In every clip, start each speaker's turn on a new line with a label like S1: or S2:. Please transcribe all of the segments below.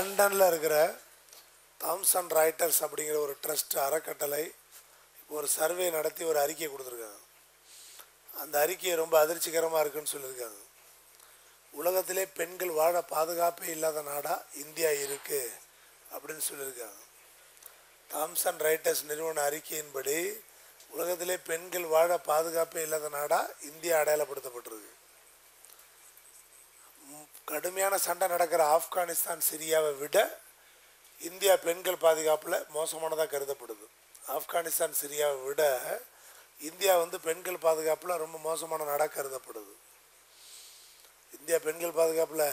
S1: லண்டனில் இருக்கிற Thomson Reuters அப்படிங்கிற ஒரு ட்ரஸ்ட் அறக்கட்டளை இப்போ ஒரு சர்வே நடத்தி ஒரு அறிக்கை கொடுத்துருக்காங்க அந்த அறிக்கை ரொம்ப அதிர்ச்சிகரமாக இருக்குன்னு சொல்லியிருக்காங்க உலகத்திலே பெண்கள் வாழ பாதுகாப்பே இல்லாத நாடாக இந்தியா இருக்குது அப்படின்னு சொல்லியிருக்காங்க தாம்சன் ரைட்டர்ஸ் நிறுவன அறிக்கையின்படி உலகத்திலே பெண்கள் வாழ பாதுகாப்பே இல்லாத நாடாக இந்தியா அடையாளப்படுத்தப்பட்டிருக்கு ம், கடுமையான சண்டை நடக்கிற ஆப்கானிஸ்தான் சிரியாவை விட இந்தியா பெண்கள் பாதுகாப்பில் மோசமானதாக கருதப்படுது ஆப்கானிஸ்தான் சிரியாவை விட இந்தியா வந்து பெண்கள் பாதுகாப்பில் ரொம்ப மோசமான நாடாக கருதப்படுது இந்தியா பெண்கள் பாதுகாப்பில்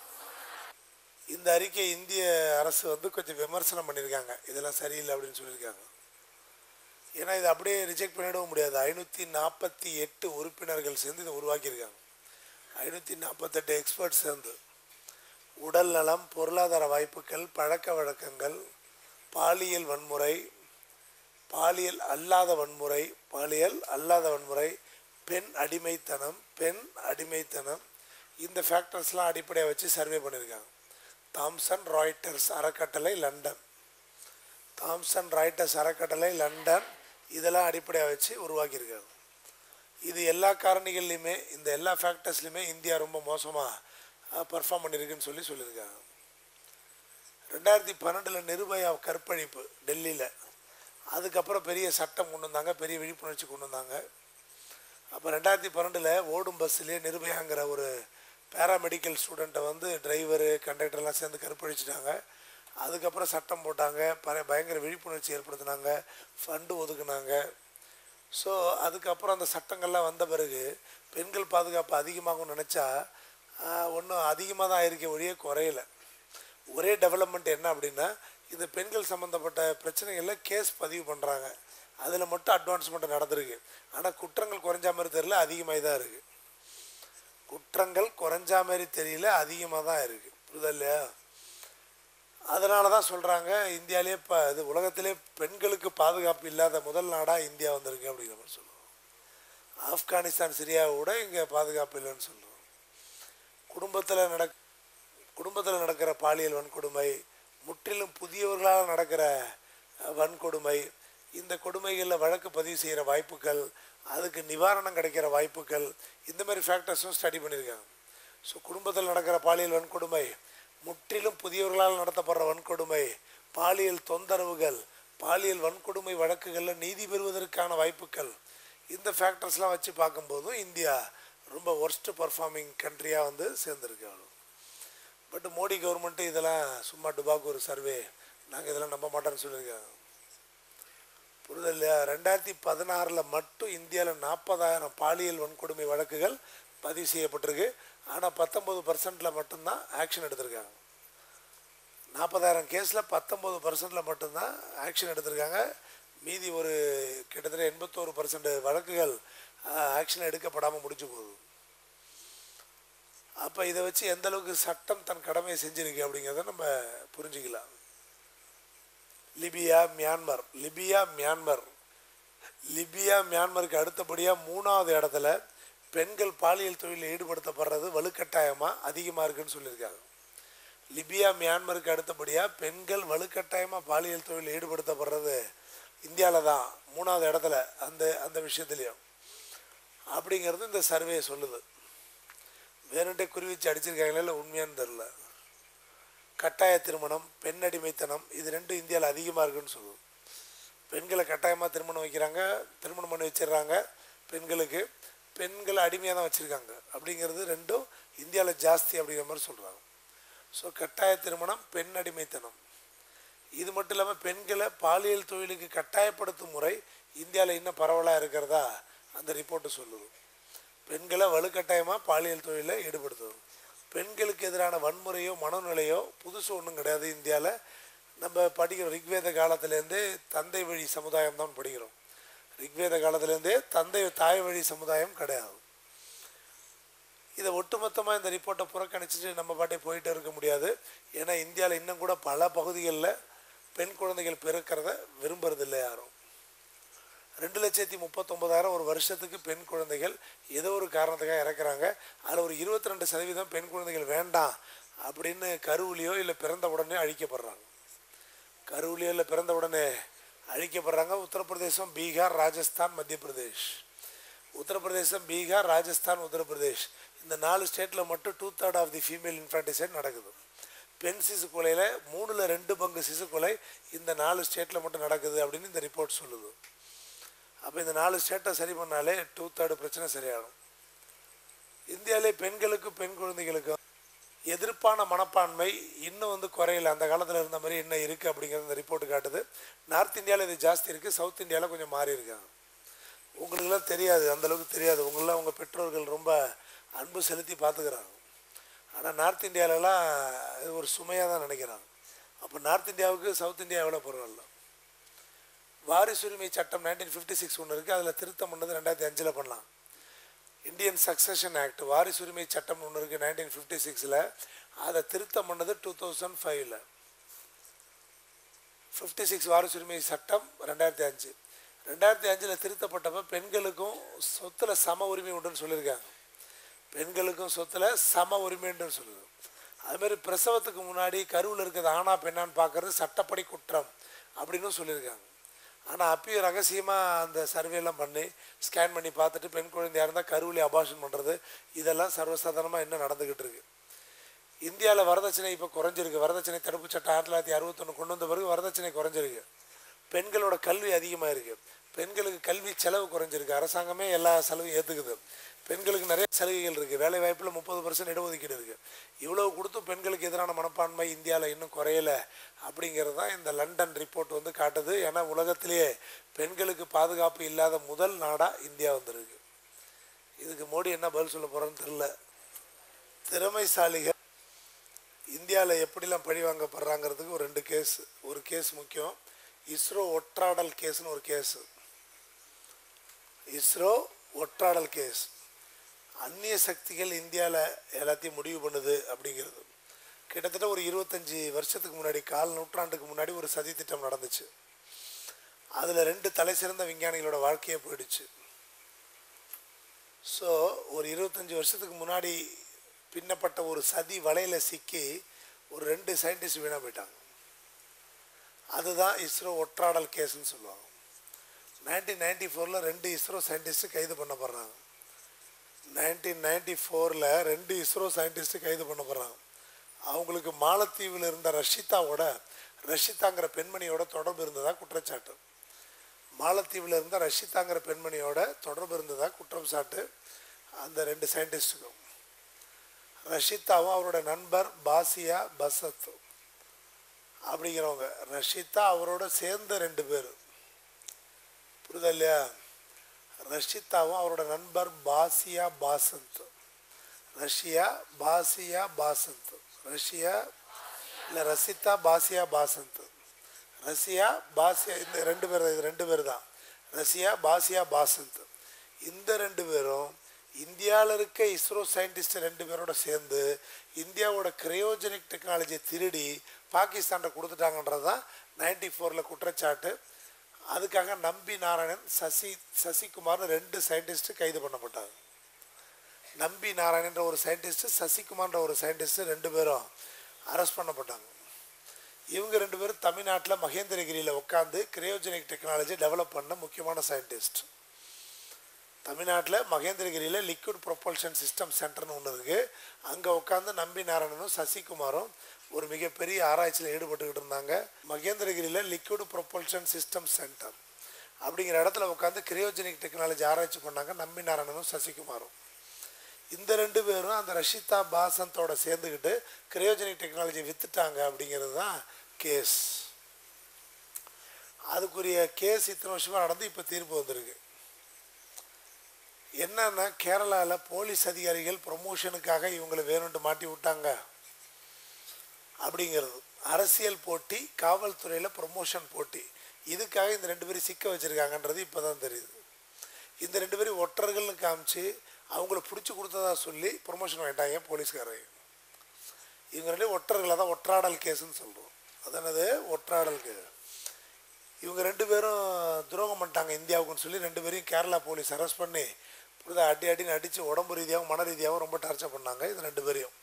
S1: இந்த அறிக்கை இந்திய அரசு வந்து கொஞ்சம் விமர்சனம் பண்ணியிருக்காங்க இதெல்லாம் சரியில்லை அப்படின்னு சொல்லியிருக்காங்க ஏன்னா இதை அப்படியே ரிஜெக்ட் பண்ணிடவும் முடியாது ஐநூற்றி நாற்பத்தி எட்டு உறுப்பினர்கள் சேர்ந்து இதை உருவாக்கியிருக்காங்க ஐநூற்றி நாற்பத்தெட்டு எக்ஸ்பர்ட்ஸ் சேர்ந்து உடல் நலம் பொருளாதார வாய்ப்புகள் பழக்க வழக்கங்கள் பாலியல் வன்முறை பாலியல் அல்லாத வன்முறை பாலியல் அல்லாத வன்முறை பெண் அடிமைத்தனம் பெண் அடிமைத்தனம் இந்த ஃபேக்டர்ஸ்லாம் அடிப்படையாக வச்சு சர்வே பண்ணியிருக்காங்க தாம்சன் ராய்ட்டர்ஸ் அறக்கட்டளை லண்டன் தாம்சன் ராய்ட்டர்ஸ் அறக்கட்டளை லண்டன் இதெல்லாம் அடிப்படையாக வச்சு உருவாக்கியிருக்காங்க இது எல்லா காரணிகள்லையுமே இந்த எல்லா ஃபேக்டர்ஸ்லையுமே இந்தியா ரொம்ப மோசமாக பர்ஃபார்ம் பண்ணியிருக்குன்னு சொல்லி சொல்லியிருக்காங்க ரெண்டாயிரத்தி பன்னெண்டில் நிர்பயா கற்பழிப்பு டெல்லியில் அதுக்கப்புறம் பெரிய சட்டம் கொண்டு வந்தாங்க பெரிய விழிப்புணர்ச்சி கொண்டு வந்தாங்க அப்போ ரெண்டாயிரத்தி பன்னெண்டில் ஓடும் பஸ்ஸிலே நிர்பயாங்கிற ஒரு பேராமெடிக்கல் ஸ்டூடெண்ட்டை வந்து டிரைவரு கண்டக்டர்லாம் சேர்ந்து கற்பழிச்சிட்டாங்க அதுக்கப்புறம் சட்டம் போட்டாங்க பர பயங்கர விழிப்புணர்ச்சி ஏற்படுத்தினாங்க ஃபண்டு ஒதுக்குனாங்க ஸோ அதுக்கப்புறம் அந்த சட்டங்கள்லாம் வந்த பிறகு பெண்கள் பாதுகாப்பு அதிகமாகும்னு நினச்சா ஒன்றும் அதிகமாக தான் ஆயிருக்கே ஒழிய குறையல ஒரே டெவலப்மெண்ட் என்ன அப்படின்னா இந்த பெண்கள் சம்மந்தப்பட்ட பிரச்சனைகளில் கேஸ் பதிவு பண்ணுறாங்க அதில் மட்டும் அட்வான்ஸ்மெண்ட் நடந்திருக்கு ஆனால் குற்றங்கள் குறைஞ்ச மாதிரி தெரியல அதிகமாக தான் இருக்குது குற்றங்கள் குறைஞ்சா மாதிரி தெரியல அதிகமாக தான் இருக்குது புரியுதா இல்லையா அதனால தான் சொல்கிறாங்க இந்தியாவிலே இப்போ இது உலகத்திலே பெண்களுக்கு பாதுகாப்பு இல்லாத முதல் நாடாக இந்தியா வந்திருக்கு அப்படிங்கிற மாதிரி சொல்லுவோம் ஆப்கானிஸ்தான் சிரியாவை விட இங்கே பாதுகாப்பு இல்லைன்னு சொல்லுவோம் குடும்பத்தில் நடக் குடும்பத்தில் நடக்கிற பாலியல் வன்கொடுமை முற்றிலும் புதியவர்களால் நடக்கிற அஹ், வன்கொடுமை இந்த கொடுமைகளில் வழக்கு பதிவு செய்கிற வாய்ப்புகள் அதுக்கு நிவாரணம் கிடைக்கிற வாய்ப்புகள் இந்த மாதிரி ஃபேக்டர்ஸும் ஸ்டடி பண்ணியிருக்காங்க ஸோ குடும்பத்தில் நடக்கிற பாலியல் வன்கொடுமை முற்றிலும் புதியவர்களால் நடத்தப்படுற வன்கொடுமை பாலியல் தொந்தரவுகள் பாலியல் வன்கொடுமை வழக்குகளில் நீதி பெறுவதற்கான வாய்ப்புகள் இந்த ஃபேக்டர்ஸ்லாம் வச்சு பார்க்கும்போதும் இந்தியா ரொம்ப ஒர்ஸ்ட் பர்ஃபார்மிங் கண்ட்ரியாக வந்து சேர்ந்துருக்கு அவ்வளோ பட் மோடி கவர்மெண்ட்டு இதெல்லாம் சும்மா டுபாக்கு ஒரு சர்வே நாங்கள் இதெல்லாம் நம்ப மாட்டோம்னு சொல்லியிருக்காங்க புரிதல் இல்லையா ரெண்டாயிரத்தி பதினாறில் மட்டும் இந்தியாவில் நாற்பதாயிரம் பாலியல் வன்கொடுமை வழக்குகள் பதிவு செய்யப்பட்டிருக்கு ஆனால் பத்தொம்பது பர்சன்டில் மட்டும்தான் ஆக்ஷன் எடுத்திருக்காங்க நாற்பதாயிரம் கேஸில் பத்தொம்பது பர்சன்டில் மட்டும்தான் ஆக்ஷன் எடுத்திருக்காங்க மீதி ஒரு கிட்டத்தட்ட எண்பத்தோரு பர்சன்ட் வழக்குகள் ஆக்ஷன் எடுக்கப்படாமல் முடிஞ்சு போகுது அப்போ இதை வச்சு எந்த அளவுக்கு சட்டம் தன் கடமையை செஞ்சிருக்கு அப்படிங்கிறத நம்ம புரிஞ்சுக்கலாம் Libya Myanmar Libya Myanmar Libya மியான்மருக்கு அடுத்தபடியாக மூணாவது இடத்துல பெண்கள் பாலியல் தொழிலில் ஈடுபடுத்தப்படுறது வலுக்கட்டாயமாக அதிகமாக இருக்குன்னு சொல்லியிருக்காங்க லிபியா மியான்மருக்கு அடுத்தபடியாக பெண்கள் வலுக்கட்டாயமாக பாலியல் தொழிலில் ஈடுபடுத்தப்படுறது இந்தியாவில் தான் மூணாவது இடத்துல அந்த அந்த விஷயத்துலையும் அப்படிங்கிறது இந்த சர்வே சொல்லுது வேணுண்டே குறிவிச்சு அடிச்சிருக்காங்களே இல்லை உண்மையான்னு தெரில கட்டாய திருமணம் பெண் அடிமைத்தனம் இது ரெண்டும் இந்தியாவில் அதிகமாக இருக்குன்னு சொல்லுது பெண்களை கட்டாயமாக திருமணம் வைக்கிறாங்க திருமணம் பண்ணி வச்சிடுறாங்க பெண்களுக்கு பெண்களை அடிமையாக தான் வச்சுருக்காங்க அப்படிங்கிறது ரெண்டும் இந்தியாவில் ஜாஸ்தி அப்படிங்கிற மாதிரி சொல்கிறாங்க ஸோ கட்டாய திருமணம் பெண் அடிமைத்தனம் இது மட்டும் இல்லாமல் பெண்களை பாலியல் தொழிலுக்கு கட்டாயப்படுத்தும் முறை இந்தியாவில் இன்னும் பரவலாக இருக்கிறதா அந்த ரிப்போர்ட்டு சொல்லுது பெண்களை வலுக்கட்டாயமாக பாலியல் தொழிலில் ஈடுபடுத்துவது பெண்களுக்கு எதிரான வன்முறையோ மனநிலையோ புதுசு ஒன்றும் கிடையாது இந்தியாவில் நம்ம படிக்கிறோம் ரிக்வேத காலத்துலேருந்தே தந்தை வழி சமுதாயம் தான் படிக்கிறோம் ரிக்வேத காலத்துலேருந்தே தந்தை தாய் வழி சமுதாயம் கிடையாது இதை ஒட்டுமொத்தமாக இந்த ரிப்போர்ட்டை புறக்கணிச்சிட்டு நம்ம பாட்டே போயிட்டு இருக்க முடியாது ஏன்னா இந்தியாவில் இன்னும் கூட பல பகுதிகளில் பெண் குழந்தைகள் பிறக்கிறத விரும்புறதில்லை யாரும் ரெண்டு லட்சத்தி முப்பத்தொம்பதாயிரம் ஒரு வருஷத்துக்கு பெண் குழந்தைகள் ஏதோ ஒரு காரணத்துக்காக இறக்குறாங்க அதில் ஒரு இருபத்தி ரெண்டு சதவீதம் பெண் குழந்தைகள் வேண்டாம் அப்படின்னு கருவிலையோ இல்லை பிறந்த உடனே அழிக்கப்படுறாங்க கருவிலையோ இல்லை பிறந்த உடனே அழிக்கப்படுறாங்க உத்தரப்பிரதேசம் பீகார் ராஜஸ்தான் மத்திய பிரதேஷ் உத்தரப்பிரதேசம் பீகார் ராஜஸ்தான் உத்தரப்பிரதேஷ் இந்த நாலு ஸ்டேட்டில் மட்டும் two third of the female infanticide நடக்குது பெண் சிசு கொலையில் மூணில் ரெண்டு பங்கு சிசு கொலை இந்த நாலு ஸ்டேட்டில் மட்டும் நடக்குது அப்படின்னு இந்த ரிப்போர்ட் சொல்லுது அப்போ இந்த நாலு ஸ்டேட்டை சரி பண்ணாலே டூ தேர்டு பிரச்சனை சரியாகும் இந்தியாவிலே பெண்களுக்கும் பெண் குழந்தைகளுக்கும் எதிர்ப்பான மனப்பான்மை இன்னும் வந்து குறையல அந்த காலத்தில் இருந்த மாதிரி என்ன இருக்குது அப்படிங்கிறது இந்த ரிப்போர்ட் காட்டுது நார்த் இந்தியாவில் இது ஜாஸ்தி இருக்குது சவுத் இந்தியாவில் கொஞ்சம் மாறி இருக்காங்க உங்களுக்கெல்லாம் தெரியாது அந்த அளவுக்கு தெரியாது உங்களெலாம் உங்கள் பெற்றோர்கள் ரொம்ப அன்பு செலுத்தி பார்த்துக்கிறாங்க ஆனால் நார்த் இந்தியாவிலலாம் இது ஒரு சுமையாக தான் நினைக்கிறாங்க அப்போ நார்த் இந்தியாவுக்கு சவுத் இந்தியா எவ்வளோ பரவாயில்ல வாரிசுரிமை சட்டம் நைன்டீன் ஃபிஃப்டி சிக்ஸ் ஒன்று இருக்குது அதில் திருத்தம் பண்ணது ரெண்டாயிரத்தி அஞ்சில் பண்ணலாம் இந்தியன் சக்சஷன் ஆக்ட் வாரிசுரிமை சட்டம் ஒன்று இருக்குது நைன்டீன் ஃபிஃப்டி சிக்ஸில் அதை திருத்தம் பண்ணது டூ தௌசண்ட் ஃபைவ்ல ஃபிஃப்டி சிக்ஸ் வாரிசுரிமை சட்டம் ரெண்டாயிரத்தி அஞ்சு ரெண்டாயிரத்தி அஞ்சில் திருத்தப்பட்டப்ப பெண்களுக்கும் சொத்துல சம உரிமை உண்டுன்னு சொல்லியிருக்காங்க பெண்களுக்கும் சொத்துல சம உரிமைன்னு சொல்லுது அதுமாரி பிரசவத்துக்கு முன்னாடி கருவில் இருக்கிறது ஆணா பெண்ணான்னு பார்க்கறது சட்டப்படி குற்றம் அப்படின்னு சொல்லியிருக்காங்க ஆனால் அப்பயும் ரகசியமாக அந்த சர்வேலாம் பண்ணி ஸ்கேன் பண்ணி பார்த்துட்டு பெண் குழந்தையாக இருந்தால் கருவிலே அபாஷன் பண்ணுறது இதெல்லாம் சர்வசாதாரணமாக இன்னும் நடந்துக்கிட்டு இருக்கு இந்தியாவில் வரதட்சணை இப்போ குறைஞ்சிருக்கு வரதட்சணை தடுப்பு சட்டம் ஆயிரத்தி தொள்ளாயிரத்தி அறுபத்தொன்று கொண்டு வந்த பிறகு வரதட்சணை குறைஞ்சிருக்கு பெண்களோட கல்வி அதிகமாக இருக்குது பெண்களுக்கு கல்வி செலவு குறைஞ்சிருக்கு அரசாங்கமே எல்லா செலவும் ஏற்றுக்குது பெண்களுக்கு நிறைய சலுகைகள் இருக்குது வேலை வாய்ப்பில் முப்பது பர்சன்ட் இடஒதுக்கீடு இருக்குது இவ்வளவு கொடுத்தும் பெண்களுக்கு எதிரான மனப்பான்மை இந்தியாவில் இன்னும் குறையலை அப்படிங்கிறது தான் இந்த லண்டன் ரிப்போர்ட் வந்து காட்டுது ஏன்னா உலகத்திலேயே பெண்களுக்கு பாதுகாப்பு இல்லாத முதல் நாடாக இந்தியா வந்திருக்கு இதுக்கு மோடி என்ன பதில் சொல்ல போகிறோன்னு தெரில திறமைசாலிகள் இந்தியாவில் எப்படிலாம் பழி வாங்கப்படுறாங்கிறதுக்கு ஒரு ரெண்டு கேஸ் ஒரு கேஸ் முக்கியம் இஸ்ரோ ஒற்றாடல் கேஸ்னு ஒரு கேஸ் இஸ்ரோ ஒற்றாடல் கேஸ் அந்நிய சக்திகள் இந்தியாவில் எல்லாத்தையும் முடிவு பண்ணுது அப்படிங்கிறது கிட்டத்தட்ட ஒரு இருபத்தஞ்சி வருஷத்துக்கு முன்னாடி கால் நூற்றாண்டுக்கு முன்னாடி ஒரு சதி திட்டம் நடந்துச்சு அதில் ரெண்டு தலை சிறந்த விஞ்ஞானிகளோட வாழ்க்கையே போயிடுச்சு ஸோ ஒரு இருபத்தஞ்சி வருஷத்துக்கு முன்னாடி பின்னப்பட்ட ஒரு சதி வலையில் சிக்கி ஒரு ரெண்டு சயின்டிஸ்ட் வீணாக போயிட்டாங்க அதுதான் இஸ்ரோ ஒற்றாடல் கேஸ்ன்னு சொல்லுவாங்க நைன்டீன் நைன்டி ஃபோரில் ரெண்டு இஸ்ரோ சயின்டிஸ்ட்டு கைது பண்ணப்படுறாங்க நைன்டீன் நைன்டி ஃபோரில் ரெண்டு இஸ்ரோ சயின்டிஸ்ட்டு கைது பண்ணப்படுறாங்க அவங்களுக்கு மாலத்தீவில் இருந்த ரஷிதாவோட ரஷிதாங்கிற பெண்மணியோட தொடர்பு இருந்ததா குற்றச்சாட்டு மாலத்தீவில் இருந்த ரஷிதாங்கிற பெண்மணியோட தொடர்பு இருந்ததா குற்றம் சாட்டு அந்த ரெண்டு சயின்டிஸ்ட்டுக்கும் ரஷிதாவும் அவரோட நண்பர் பாசியா பசத் அப்படிங்கிறவங்க ரஷிதா அவரோட சேர்ந்த ரெண்டு பேர் புரியுதா இல்லையா ரஷிதாவும் அவரோட நண்பர் பாசியா பாசந்த் ரஷ்யா பாசியா பாசந்த் ரஷ்யா இல்லை ரசிதா பாசியா பாசந்த் ரஷ்யா பாசியா இந்த ரெண்டு பேர் இது ரெண்டு பேர் தான் ரஷ்யா பாசியா பாசந்த் இந்த ரெண்டு பேரும் இந்தியாவில் இருக்க இஸ்ரோ சயின்டிஸ்ட் ரெண்டு பேரோட சேர்ந்து இந்தியாவோட கிரையோஜெனிக் டெக்னாலஜியை திருடி பாகிஸ்தான்கிட்ட கொடுத்துட்டாங்கன்றது தான் நைன்டி ஃபோரில் குற்றச்சாட்டு அதுக்காக நம்பி நாராயணன் சசி சசிகுமார்னு ரெண்டு சயின்டிஸ்ட்டு கைது பண்ணப்பட்டாங்க நம்பி நாராயணன்ற ஒரு சயின்டிஸ்ட்டு சசிகுமார்ன்ற ஒரு சயின்டிஸ்ட்டு ரெண்டு பேரும் அரெஸ்ட் பண்ணப்பட்டாங்க இவங்க ரெண்டு பேரும் தமிழ்நாட்டில் மகேந்திரகிரியில் உட்காந்து கிரையோஜெனிக் டெக்னாலஜி டெவலப் பண்ண முக்கியமான சயின்டிஸ்ட் தமிழ்நாட்டில் மகேந்திரகிரியில் லிக்விட் ப்ரொப்பல்ஷன் சிஸ்டம் சென்டர்னு ஒன்று இருக்குது அங்கே உட்காந்து நம்பி நாராயணனும் சசிகுமாரும் ஒரு மிகப்பெரிய ஆராய்ச்சியில் ஈடுபட்டுக்கிட்டு இருந்தாங்க மகேந்திரகிரியில் லிக்விட் ப்ரொப்பல்ஷன் சிஸ்டம் சென்டர் அப்படிங்கிற இடத்துல உட்காந்து கிரியோஜெனிக் டெக்னாலஜி ஆராய்ச்சி பண்ணாங்க நம்பி நாராயணனும் சசிகுமாரும் இந்த ரெண்டு பேரும் அந்த ரஷிதா பாசந்தோட சேர்ந்துக்கிட்டு கிரையோஜெனிக் டெக்னாலஜி வித்துட்டாங்க அப்படிங்கிறது தான் கேஸ் அதுக்குரிய கேஸ் இத்தனை வருஷமாக நடந்து இப்போ தீர்ப்பு வந்திருக்கு என்னன்னா கேரளாவில் போலீஸ் அதிகாரிகள் ப்ரொமோஷனுக்காக இவங்களை வேணும்ட்டு மாட்டி விட்டாங்க அப்படிங்கிறது அரசியல் போட்டி காவல்துறையில் ப்ரொமோஷன் போட்டி இதுக்காக இந்த ரெண்டு பேரும் சிக்க வச்சுருக்காங்கன்றது இப்போ தான் தெரியுது இந்த ரெண்டு பேரும் ஒற்றர்கள்னு காமிச்சு அவங்கள பிடிச்சி கொடுத்ததா சொல்லி ப்ரொமோஷன் வாங்கிட்டாங்க போலீஸ்காரங்க இவங்க ரெண்டு ஒற்றர்களை தான் ஒற்றாடல் கேஸுன்னு சொல்கிறோம் அதானது ஒற்றாடல் கேஸ் இவங்க ரெண்டு பேரும் துரோகம் பண்ணிட்டாங்க இந்தியாவுக்குன்னு சொல்லி ரெண்டு பேரையும் கேரளா போலீஸ் அரெஸ்ட் பண்ணி புரிதா அடி அடின்னு அடித்து உடம்பு ரீதியாகவும் மன ரீதியாகவும் ரொம்ப டார்ச்சர் பண்ணாங்க இது ரெண்டு பேரையும்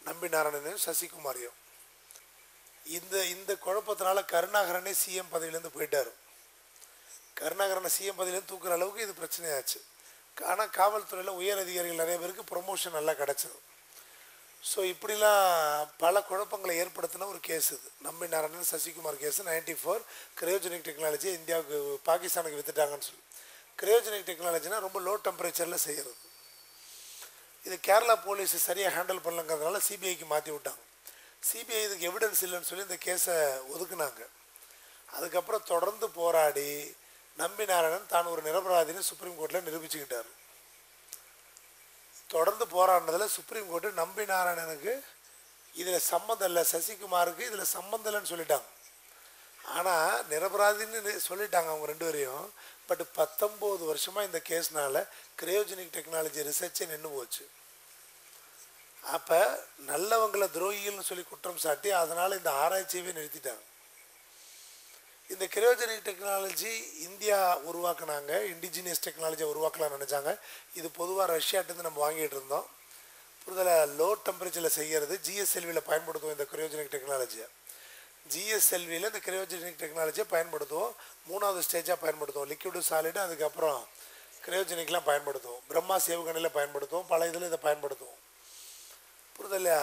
S1: நம்பி நாராயணனையும் சசிகுமாரையும் இந்த இந்த குழப்பத்தினால கருணாகரனே சிஎம் பதவியிலேருந்து போயிட்டார் கருணாகரனை சிஎம் பதவியிலேருந்து தூக்குற அளவுக்கு இது பிரச்சனையாச்சு ஆனால் காவல்துறையில் உயர் அதிகாரிகள் நிறைய பேருக்கு ப்ரொமோஷன் நல்லா கிடச்சிது ஸோ இப்படிலாம் பல குழப்பங்களை ஏற்படுத்தின ஒரு கேஸ் இது Nambi Narayanan Sasikumar case ninety four cryogenic technology இந்தியாவுக்கு பாகிஸ்தானுக்கு வித்துட்டாங்கன்னு சொல்லி கிரையோஜெனிக் டெக்னாலஜினா ரொம்ப லோ டெம்பரேச்சரில் செய்கிறது இது கேரளா போலீஸ் சரியாக ஹேண்டில் பண்ணலங்கிறதுனால சிபிஐக்கு மாற்றி விட்டாங்க சிபிஐ இதுக்கு எவிடன்ஸ் இல்லைன்னு சொல்லி இந்த கேஸை ஒதுக்குனாங்க அதுக்கப்புறம் தொடர்ந்து போராடி நம்பி நாராயணன் தான் ஒரு நிரபராதின்னு சுப்ரீம் கோர்ட்டில் நிரூபிச்சுக்கிட்டார் தொடர்ந்து போராடினதில் சுப்ரீம் கோர்ட்டு நம்பி நாராயணனுக்கு இதில் சம்மந்தம் இல்லை சசிகுமாருக்கு இதில் சம்மந்தம் இல்லைன்னு சொல்லிட்டாங்க ஆனால் நிரபராதின்னு நி- சொல்லிட்டாங்க அவங்க ரெண்டு பேரையும் பட் பத்தொம்போது வருஷமாக இந்த கேஸ்னால கிரையோஜெனிக் டெக்னாலஜி ரிசர்ச்சே நின்று போச்சு அப்போ நல்லவங்களை துரோகிகள்னு சொல்லி குற்றம் சாட்டி அதனால் இந்த ஆராய்ச்சியவே நிறுத்திட்டாங்க இந்த கிரையோஜெனிக் டெக்னாலஜி இந்தியா உருவாக்குனாங்க இண்டிஜினியஸ் டெக்னாலஜியை உருவாக்கலாம்னு நினச்சாங்க இது பொதுவாக ரஷ்யாட்டேருந்து நம்ம வாங்கிட்டு இருந்தோம் புரிதல லோ டெம்பரேச்சரில் செய்கிறது ஜிஎஸ்எல்வியில் பயன்படுத்துவோம் இந்த கிரையோஜெனிக் டெக்னாலஜியை ஜிஎஸ்எல்வியில் இந்த கிரையோஜெனிக் டெக்னாலஜியை பயன்படுத்துவோம் மூணாவது ஸ்டேஜாக பயன்படுத்துவோம் லிக்விடு சாலிடு அதுக்கப்புறம் கிரையோஜெனிக்லாம் பயன்படுத்துவோம் பிரம்மா சேவுகணையில் பயன்படுத்துவோம் பல இதில் இதை பயன்படுத்துவோம் புரிதல்லையா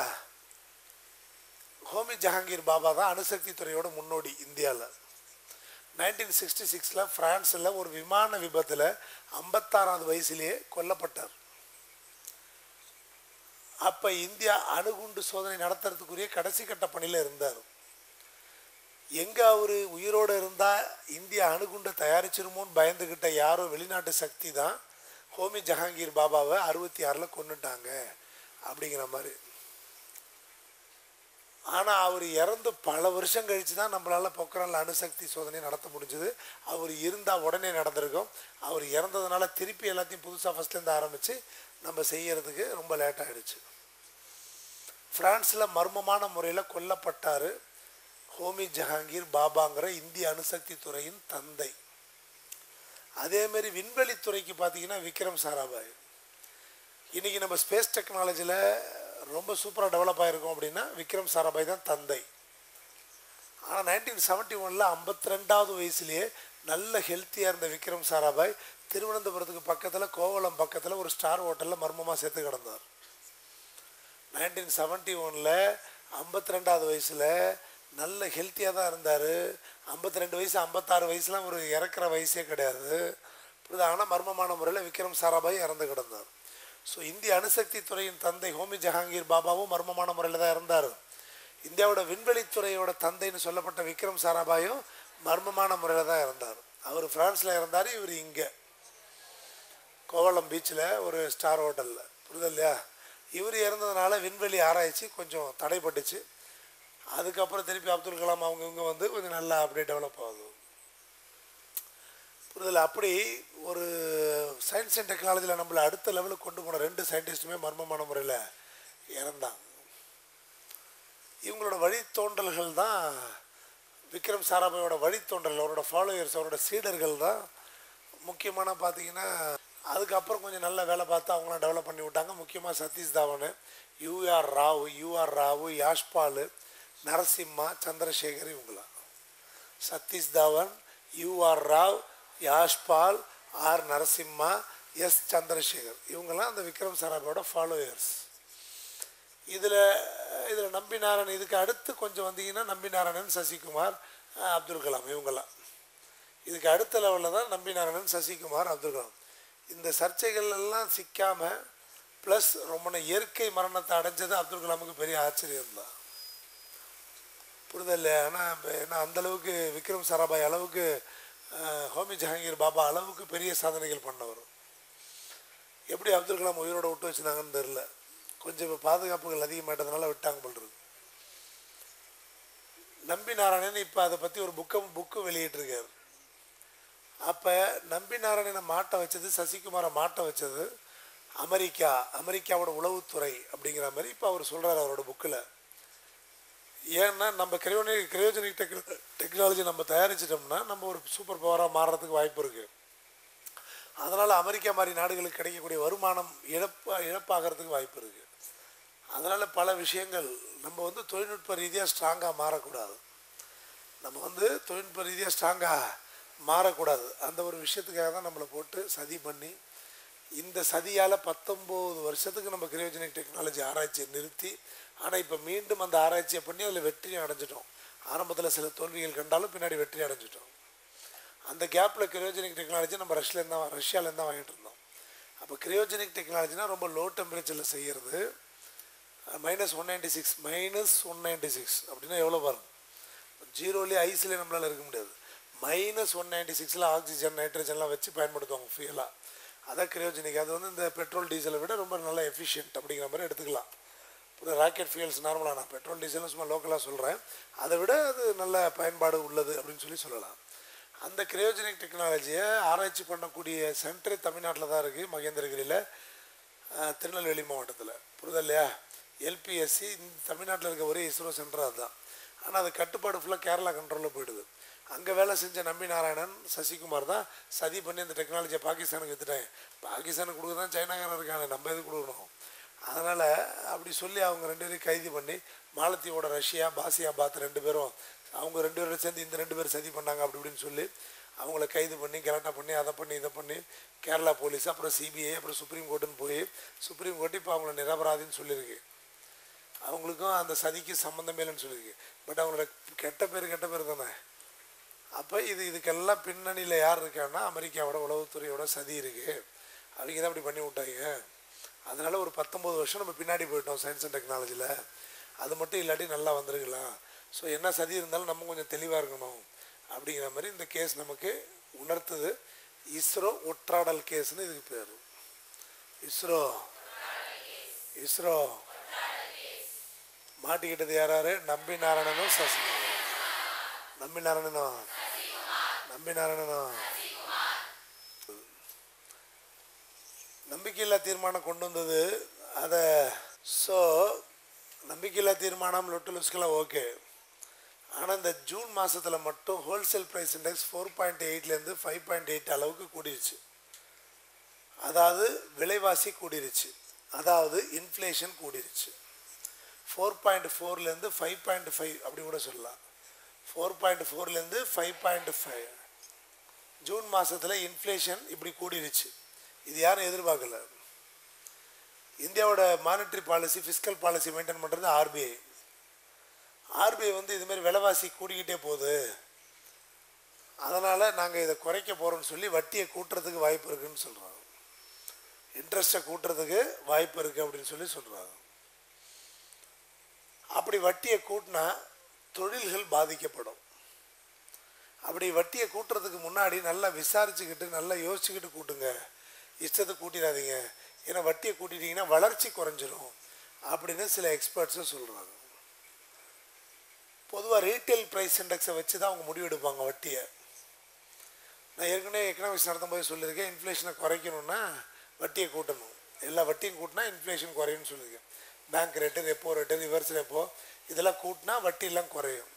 S1: ஹோமி ஜஹாங்கீர் பாபா தான் அணுசக்தி துறையோட முன்னோடி இந்தியாவில் நைன்டீன் சிக்ஸ்டி சிக்ஸில் ஃப்ரான்ஸில் ஒரு விமான விபத்தில் ஐம்பத்தாறாவது வயசுலேயே கொல்லப்பட்டார் அப்போ இந்தியா அணுகுண்டு சோதனை நடத்துறதுக்குரிய கடைசி கட்ட பணியில் இருந்தார் எங்கே அவர் உயிரோடு இருந்தால் இந்தியா அணுகுண்டை தயாரிச்சிருமோன்னு பயந்துக்கிட்ட யாரோ வெளிநாட்டு சக்தி தான் ஹோமி ஜஹாங்கீர் பாபாவை அறுபத்தி ஆறில் கொன்னுட்டாங்க அப்படிங்கிற மாதிரி ஆனால் அவர் இறந்து பல வருஷம் கழித்து தான் நம்மளால் பொக்ரானில் அணுசக்தி சோதனை நடத்த முடிஞ்சது அவர் இருந்தால் உடனே நடந்திருக்கும் அவர் இறந்ததுனால திருப்பி எல்லாத்தையும் புதுசாக ஃபஸ்ட்லேருந்து ஆரம்பித்து நம்ம செய்யறதுக்கு ரொம்ப லேட் ஆகிடுச்சு ஃப்ரான்ஸில் மர்மமான முறையில் கொல்லப்பட்டார் ஹோமி ஜஹாங்கீர் பாபாங்கிற இந்திய அணுசக்தி துறையின் தந்தை அதேமாரி விண்வெளித்துறைக்கு பார்த்தீங்கன்னா விக்ரம் சாராபாய் இன்றைக்கி நம்ம ஸ்பேஸ் டெக்னாலஜியில் ரொம்ப சூப்பராக டெவலப் ஆகிருக்கோம் அப்படின்னா விக்ரம் சாராபாய் தான் தந்தை ஆனால் நைன்டீன் செவன்ட்டி ஒனில் ஐம்பத்தி ரெண்டாவது வயசுலேயே நல்ல ஹெல்த்தியாக இருந்த விக்ரம் சாராபாய் திருவனந்தபுரத்துக்கு பக்கத்தில் கோவளம் பக்கத்தில் ஒரு ஸ்டார் ஹோட்டலில் மர்மமாக செத்து கிடந்தார் நைன்டீன் செவன்ட்டி ஒனில் ஐம்பத்தி ரெண்டாவது வயசில் நல்ல ஹெல்த்தியாக தான் இருந்தார் ஐம்பத்தி ரெண்டு வயசு ஐம்பத்தாறு வயசுலாம் ஒரு இறக்குற வயசே கிடையாது புரியுதா ஆனால் மர்மமான முறையில் விக்ரம் சாராபாய் இறந்து கிடந்தார் ஸோ இந்திய அணுசக்தி துறையின் தந்தை ஹோமி ஜஹாங்கீர் பாபாவும் மர்மமான முறையில் தான் இருந்தார் இந்தியாவோட விண்வெளித்துறையோட தந்தைன்னு சொல்லப்பட்ட விக்ரம் சாராபாயும் மர்மமான முறையில் தான் இருந்தார் அவர் ஃப்ரான்ஸில் இருந்தார் இவர் இங்கே கோவளம் பீச்சில் ஒரு ஸ்டார் ஹோட்டலில் புரியுதா இல்லையா இவர் இறந்ததுனால விண்வெளி ஆராய்ச்சி கொஞ்சம் தடைப்பட்டுச்சு அதுக்கப்புறம் திருப்பி அப்துல் கலாம் அவங்க இவங்க வந்து கொஞ்சம் நல்லா அப்படியே டெவலப் ஆகுது புரிதல் அப்படி ஒரு சயின்ஸ் அண்ட் டெக்னாலஜியில் நம்மளை அடுத்த லெவலுக்கு கொண்டு போன ரெண்டு சயின்டிஸ்ட்டுமே மர்மமான முறையில் இறந்தாங்க இவங்களோட வழித்தோன்றல்கள் தான் விக்ரம் சாராபாயோட வழித்தோன்றல் அவரோட ஃபாலோயர்ஸ் அவரோட சீடர்கள் தான் முக்கியமான பார்த்தீங்கன்னா அதுக்கப்புறம் கொஞ்சம் நல்ல வேலை பார்த்து அவங்களாம் டெவலப் பண்ணி விட்டாங்க முக்கியமாக சதீஷ் தாவன் யூஆர் ராவ் யூஆர் ராவ் யாஷ்பால் நரசிம்மா சந்திரசேகர் இவங்களாம் Satish Dhawan U R Rao Yashpal R Narasimha S Chandrasekhar இவங்கெல்லாம் அந்த விக்ரம் சாராபாயோட ஃபாலோயர்ஸ் இதில் இதில் நம்பி நாராயணன் இதுக்கு அடுத்து கொஞ்சம் வந்தீங்கன்னா நம்பி நாராயணன் சசிகுமார் அஹ், அப்துல் கலாம் இவங்கெல்லாம் இதுக்கு அடுத்த லெவலில் தான் நம்பி நாராயணன் சசிகுமார் அப்துல் கலாம் இந்த சர்ச்சைகள் எல்லாம் சிக்காமல் ப்ளஸ் ரொம்ப ந- இயற்கை மரணத்தை அடைஞ்சது அப்துல் கலாமுக்கு பெரிய ஆச்சரியம் தான் புரிதல் ஆனால் இப்போ ஏன்னா அந்தளவுக்கு விக்ரம் சாராபாய் அளவுக்கு அஹ், ஹோமி ஜஹாங்கீர் பாபா அளவுக்கு பெரிய சாதனைகள் பண்ணவர் எப்படி அப்துல் கலாம் உயிரோட விட்டு வச்சுருந்தாங்கன்னு தெரில கொஞ்சம் இப்போ பாதுகாப்புகள் அதிகமாயிட்டதுனால விட்டாங்க போல் இருக்கு நம்பி நாராயணன் இப்போ அதை பற்றி ஒரு புக்கை புக்கு வெளியிட்டிருக்காரு அப்போ நம்பி நாராயணனை மாட்ட வச்சது சசிகுமாரை மாட்ட வச்சது அமெரிக்கா அமெரிக்காவோட உளவுத்துறை அப்படிங்கிற மாதிரி இப்போ அவர் சொல்கிறார் அவரோட புக்கில் ஏன்னா நம்ம கிரையோனிக் கிரையோஜனிக் டெக் டெக்னாலஜி நம்ம தயாரிச்சிட்டோம்னா நம்ம ஒரு சூப்பர் பவராக மாறுறதுக்கு வாய்ப்பு இருக்குது அதனால் அமெரிக்கா மாதிரி நாடுகளுக்கு கிடைக்கக்கூடிய வருமானம் இழப்பா இழப்பாகிறதுக்கு வாய்ப்பு இருக்குது அதனால் பல விஷயங்கள் நம்ம வந்து தொழில்நுட்ப ரீதியாக ஸ்ட்ராங்காக மாறக்கூடாது நம்ம வந்து தொழில்நுட்ப ரீதியாக ஸ்ட்ராங்காக மாறக்கூடாது அந்த ஒரு விஷயத்துக்காக தான் நம்மளை போட்டு சதி பண்ணி இந்த சதியால் பத்தொம்போது வருஷத்துக்கு நம்ம கிரியோஜெனிக் டெக்னாலஜி ஆராய்ச்சியை நிறுத்தி ஆனால் இப்போ மீண்டும் அந்த ஆராய்ச்சியை பண்ணி அதில் வெற்றியும் அடைஞ்சிட்டோம் ஆரம்பத்தில் சில தோல்விகள் கண்டாலும் பின்னாடி வெற்றி அடைஞ்சிட்டோம் அந்த கேப்பில் கிரியோஜெனிக் டெக்னாலஜி நம்ம ரஷ்லேருந்து தான் ரஷ்யாவிலேருந்து தான் வாங்கிட்டு இருந்தோம் அப்போ கிரியோஜெனிக் டெக்னாலஜினா ரொம்ப லோ டெம்பரேச்சரில் செய்கிறது minus one ninety six minus one ninety six அப்படின்னா எவ்வளோ பாருங்க ஜீரோலேயே ஐஸ்லேயே நம்மளால் இருக்க முடியாது மைனஸ் ஒன் நைன்டி சிக்ஸில் ஆக்சிஜன் நைட்ரஜன்லாம் வச்சு பயன்படுத்துவாங்க ஃபியூலாக அதான் கிரியோஜெனிக் அது வந்து இந்த பெட்ரோல் டீசலை விட ரொம்ப நல்ல எஃபிஷியன்ட் அப்படிங்கிற மாதிரி எடுத்துக்கலாம் இப்போ ராக்கெட் ஃபியூல்ஸ் நார்மலாக நான் பெட்ரோல் டீசல்னு சும்மா லோக்கலாக சொல்கிறேன் அதை விட அது நல்ல பயன்பாடு உள்ளது அப்படின்னு சொல்லி சொல்லலாம் அந்த கிரியோஜெனிக் டெக்னாலஜியை ஆராய்ச்சி பண்ணக்கூடிய சென்டரே தமிழ்நாட்டில் தான் இருக்குது மகேந்திரகிரியில் அஹ், திருநெல்வேலி மாவட்டத்தில் புரியுதா இல்லையா எல்பிஎஸ்சி இந்த தமிழ்நாட்டில் இருக்க ஒரே இஸ்ரோ சென்டர் அதுதான் ஆனால் அது கட்டுப்பாடு ஃபுல்லாக கேரளா கண்ட்ரோலில் போயிடுது அங்கே வேலை செஞ்ச நம்பி நாராயணன் சசிகுமார் தான் சதி பண்ணி அந்த டெக்னாலஜியை பாகிஸ்தானுக்கு வித்துட்டாங்க பாகிஸ்தானுக்கு கொடுக்க தான் சைனாக்காரன் இருக்காங்க நம்ம எது கொடுக்கணும் அதனால் அப்படி சொல்லி அவங்க ரெண்டு பேரையும் கைது பண்ணி மாலத்தீவோட ரஷ்யா பாசியாபாத் ரெண்டு பேரும் அவங்க ரெண்டு பேரும் சேர்ந்து இந்த ரெண்டு பேரும் சதி பண்ணாங்க அப்படி இப்படின்னு சொல்லி அவங்கள கைது பண்ணி கலாட்டா பண்ணி அதை பண்ணி இதை பண்ணி கேரளா போலீஸ் அப்புறம் சிபிஐ அப்புறம் சுப்ரீம் கோர்ட்டுன்னு போய் சுப்ரீம் கோர்ட்டு இப்போ அவங்கள நிரபராதின்னு சொல்லியிருக்கு அவங்களுக்கும் அந்த சதிக்கு சம்மந்தமே இல்லைன்னு சொல்லியிருக்கு பட் அவங்களோட கெட்ட பேர் கெட்ட பேர் தானே அப்போ இது இதுக்கெல்லாம் பின்னணியில் யார் இருக்கான்னா அமெரிக்காவோட உளவுத்துறையோட சதி இருக்குது அவங்க தான் அப்படி பண்ணி விட்டாங்க அதனால் ஒரு பத்தொம்போது வருஷம் நம்ம பின்னாடி போயிட்டோம் சயின்ஸ் அண்ட் டெக்னாலஜியில் அது மட்டும் இல்லாட்டி நல்லா வந்திருக்கலாம் ஸோ என்ன சதி இருந்தாலும் நம்ம கொஞ்சம் தெளிவாக இருக்கணும் அப்படிங்கிற மாதிரி இந்த கேஸ் நமக்கு உணர்த்துது இஸ்ரோ ஒற்றாடல் கேஸ்னு இதுக்கு பேர் இஸ்ரோ இஸ்ரோ மாட்டிக்கிட்டது யாராரு நம்பி நாராயணனும் சசி நம்பி நாராயணனும் நம்பி நாராயணனும் நம்பிக்கையில்லா தீர்மானம் கொண்டு வந்தது அதை ஸோ நம்பிக்கையில்லா தீர்மானம் லொட்டு லுஸ்கெல்லாம் ஓகே ஆனால் இந்த ஜூன் மாதத்தில் மட்டும் wholesale price index four point எயிட்லேருந்து ஃபைவ் பாயிண்ட் எயிட் அளவுக்கு கூடிருச்சு அதாவது விலைவாசி கூடிருச்சு அதாவது இன்ஃப்ளேஷன் கூடிருச்சு ஃபோர் பாயிண்ட் ஃபோர்லேருந்து ஃபைவ் பாயிண்ட் ஃபைவ் அப்படி கூட சொல்லலாம் ஃபோர் பாயிண்ட் ஃபோர்லேருந்து ஃபைவ் பாயிண்ட் ஃபைவ் ஜூன் மாதத்தில் இன்ஃப்ளேஷன் இப்படி கூடிருச்சு இது யாரும் எதிர்பார்க்கல இந்தியாவோட monetary policy fiscal policy maintain பண்ணுறது ஆர்பிஐ ஆர்பிஐ வந்து இதுமாரி விலைவாசி கூடிக்கிட்டே போகுது அதனால் நாங்கள் இதை குறைக்க போகிறோம்னு சொல்லி வட்டியை கூட்டுறதுக்கு வாய்ப்பு இருக்குன்னு சொல்கிறாங்க இன்ட்ரெஸ்ட்டை கூட்டுறதுக்கு வாய்ப்பு இருக்குது அப்படின்னு சொல்லி சொல்கிறாங்க அப்படி வட்டியை கூட்டினா தொழில்கள் பாதிக்கப்படும் அப்படி வட்டியை கூட்டுறதுக்கு முன்னாடி நல்லா விசாரிச்சுக்கிட்டு நல்லா யோசிச்சுக்கிட்டு கூட்டுங்க இஷ்டத்தை கூட்டிடாதீங்க ஏன்னா வட்டியை கூட்டிட்டீங்கன்னா வளர்ச்சி குறைஞ்சிரும் அப்படின்னு சில எக்ஸ்பர்ட்ஸும் சொல்கிறாங்க பொதுவாக ரீட்டைல் ப்ரைஸ் இண்டெக்ஸை வச்சு தான் அவங்க முடிவெடுப்பாங்க வட்டியை நான் ஏற்கனவே எக்கனாமிக்ஸ் நடத்தும் போது சொல்லியிருக்கேன் இன்ஃப்ளேஷனை குறைக்கணும்னா வட்டியை கூட்டணும் எல்லா வட்டியும் கூட்டினா இன்ஃப்ளேஷன் குறையும்னு சொல்லியிருக்கேன் bank rate repo rate reverse repo இதெல்லாம் கூட்டினா வட்டியெல்லாம் குறையும்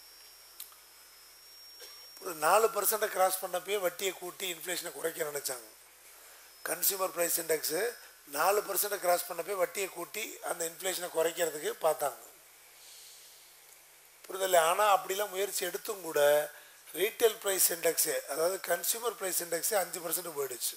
S1: ஒரு நாலு பர்சன்ட்டை கிராஸ் பண்ணப்பயே வட்டியை கூட்டி இன்ஃப்ளேஷனை குறைக்க நினச்சாங்க கன்சியூமர் ப்ரைஸ் இண்டெக்ஸு நாலு பர்சன்ட்டை கிராஸ் பண்ணப்பே வட்டியை கூட்டி அந்த இன்ஃப்ளேஷனை குறைக்கிறதுக்கு பார்த்தாங்க புரிதல் ஆனால் அப்படிலாம் முயற்சி எடுத்தும் கூட ரீட்டைல் ப்ரைஸ் இண்டெக்ஸு அதாவது கன்சியூமர் ப்ரைஸ் இண்டெக்ஸு அஞ்சு பர்சன்ட் போயிடுச்சு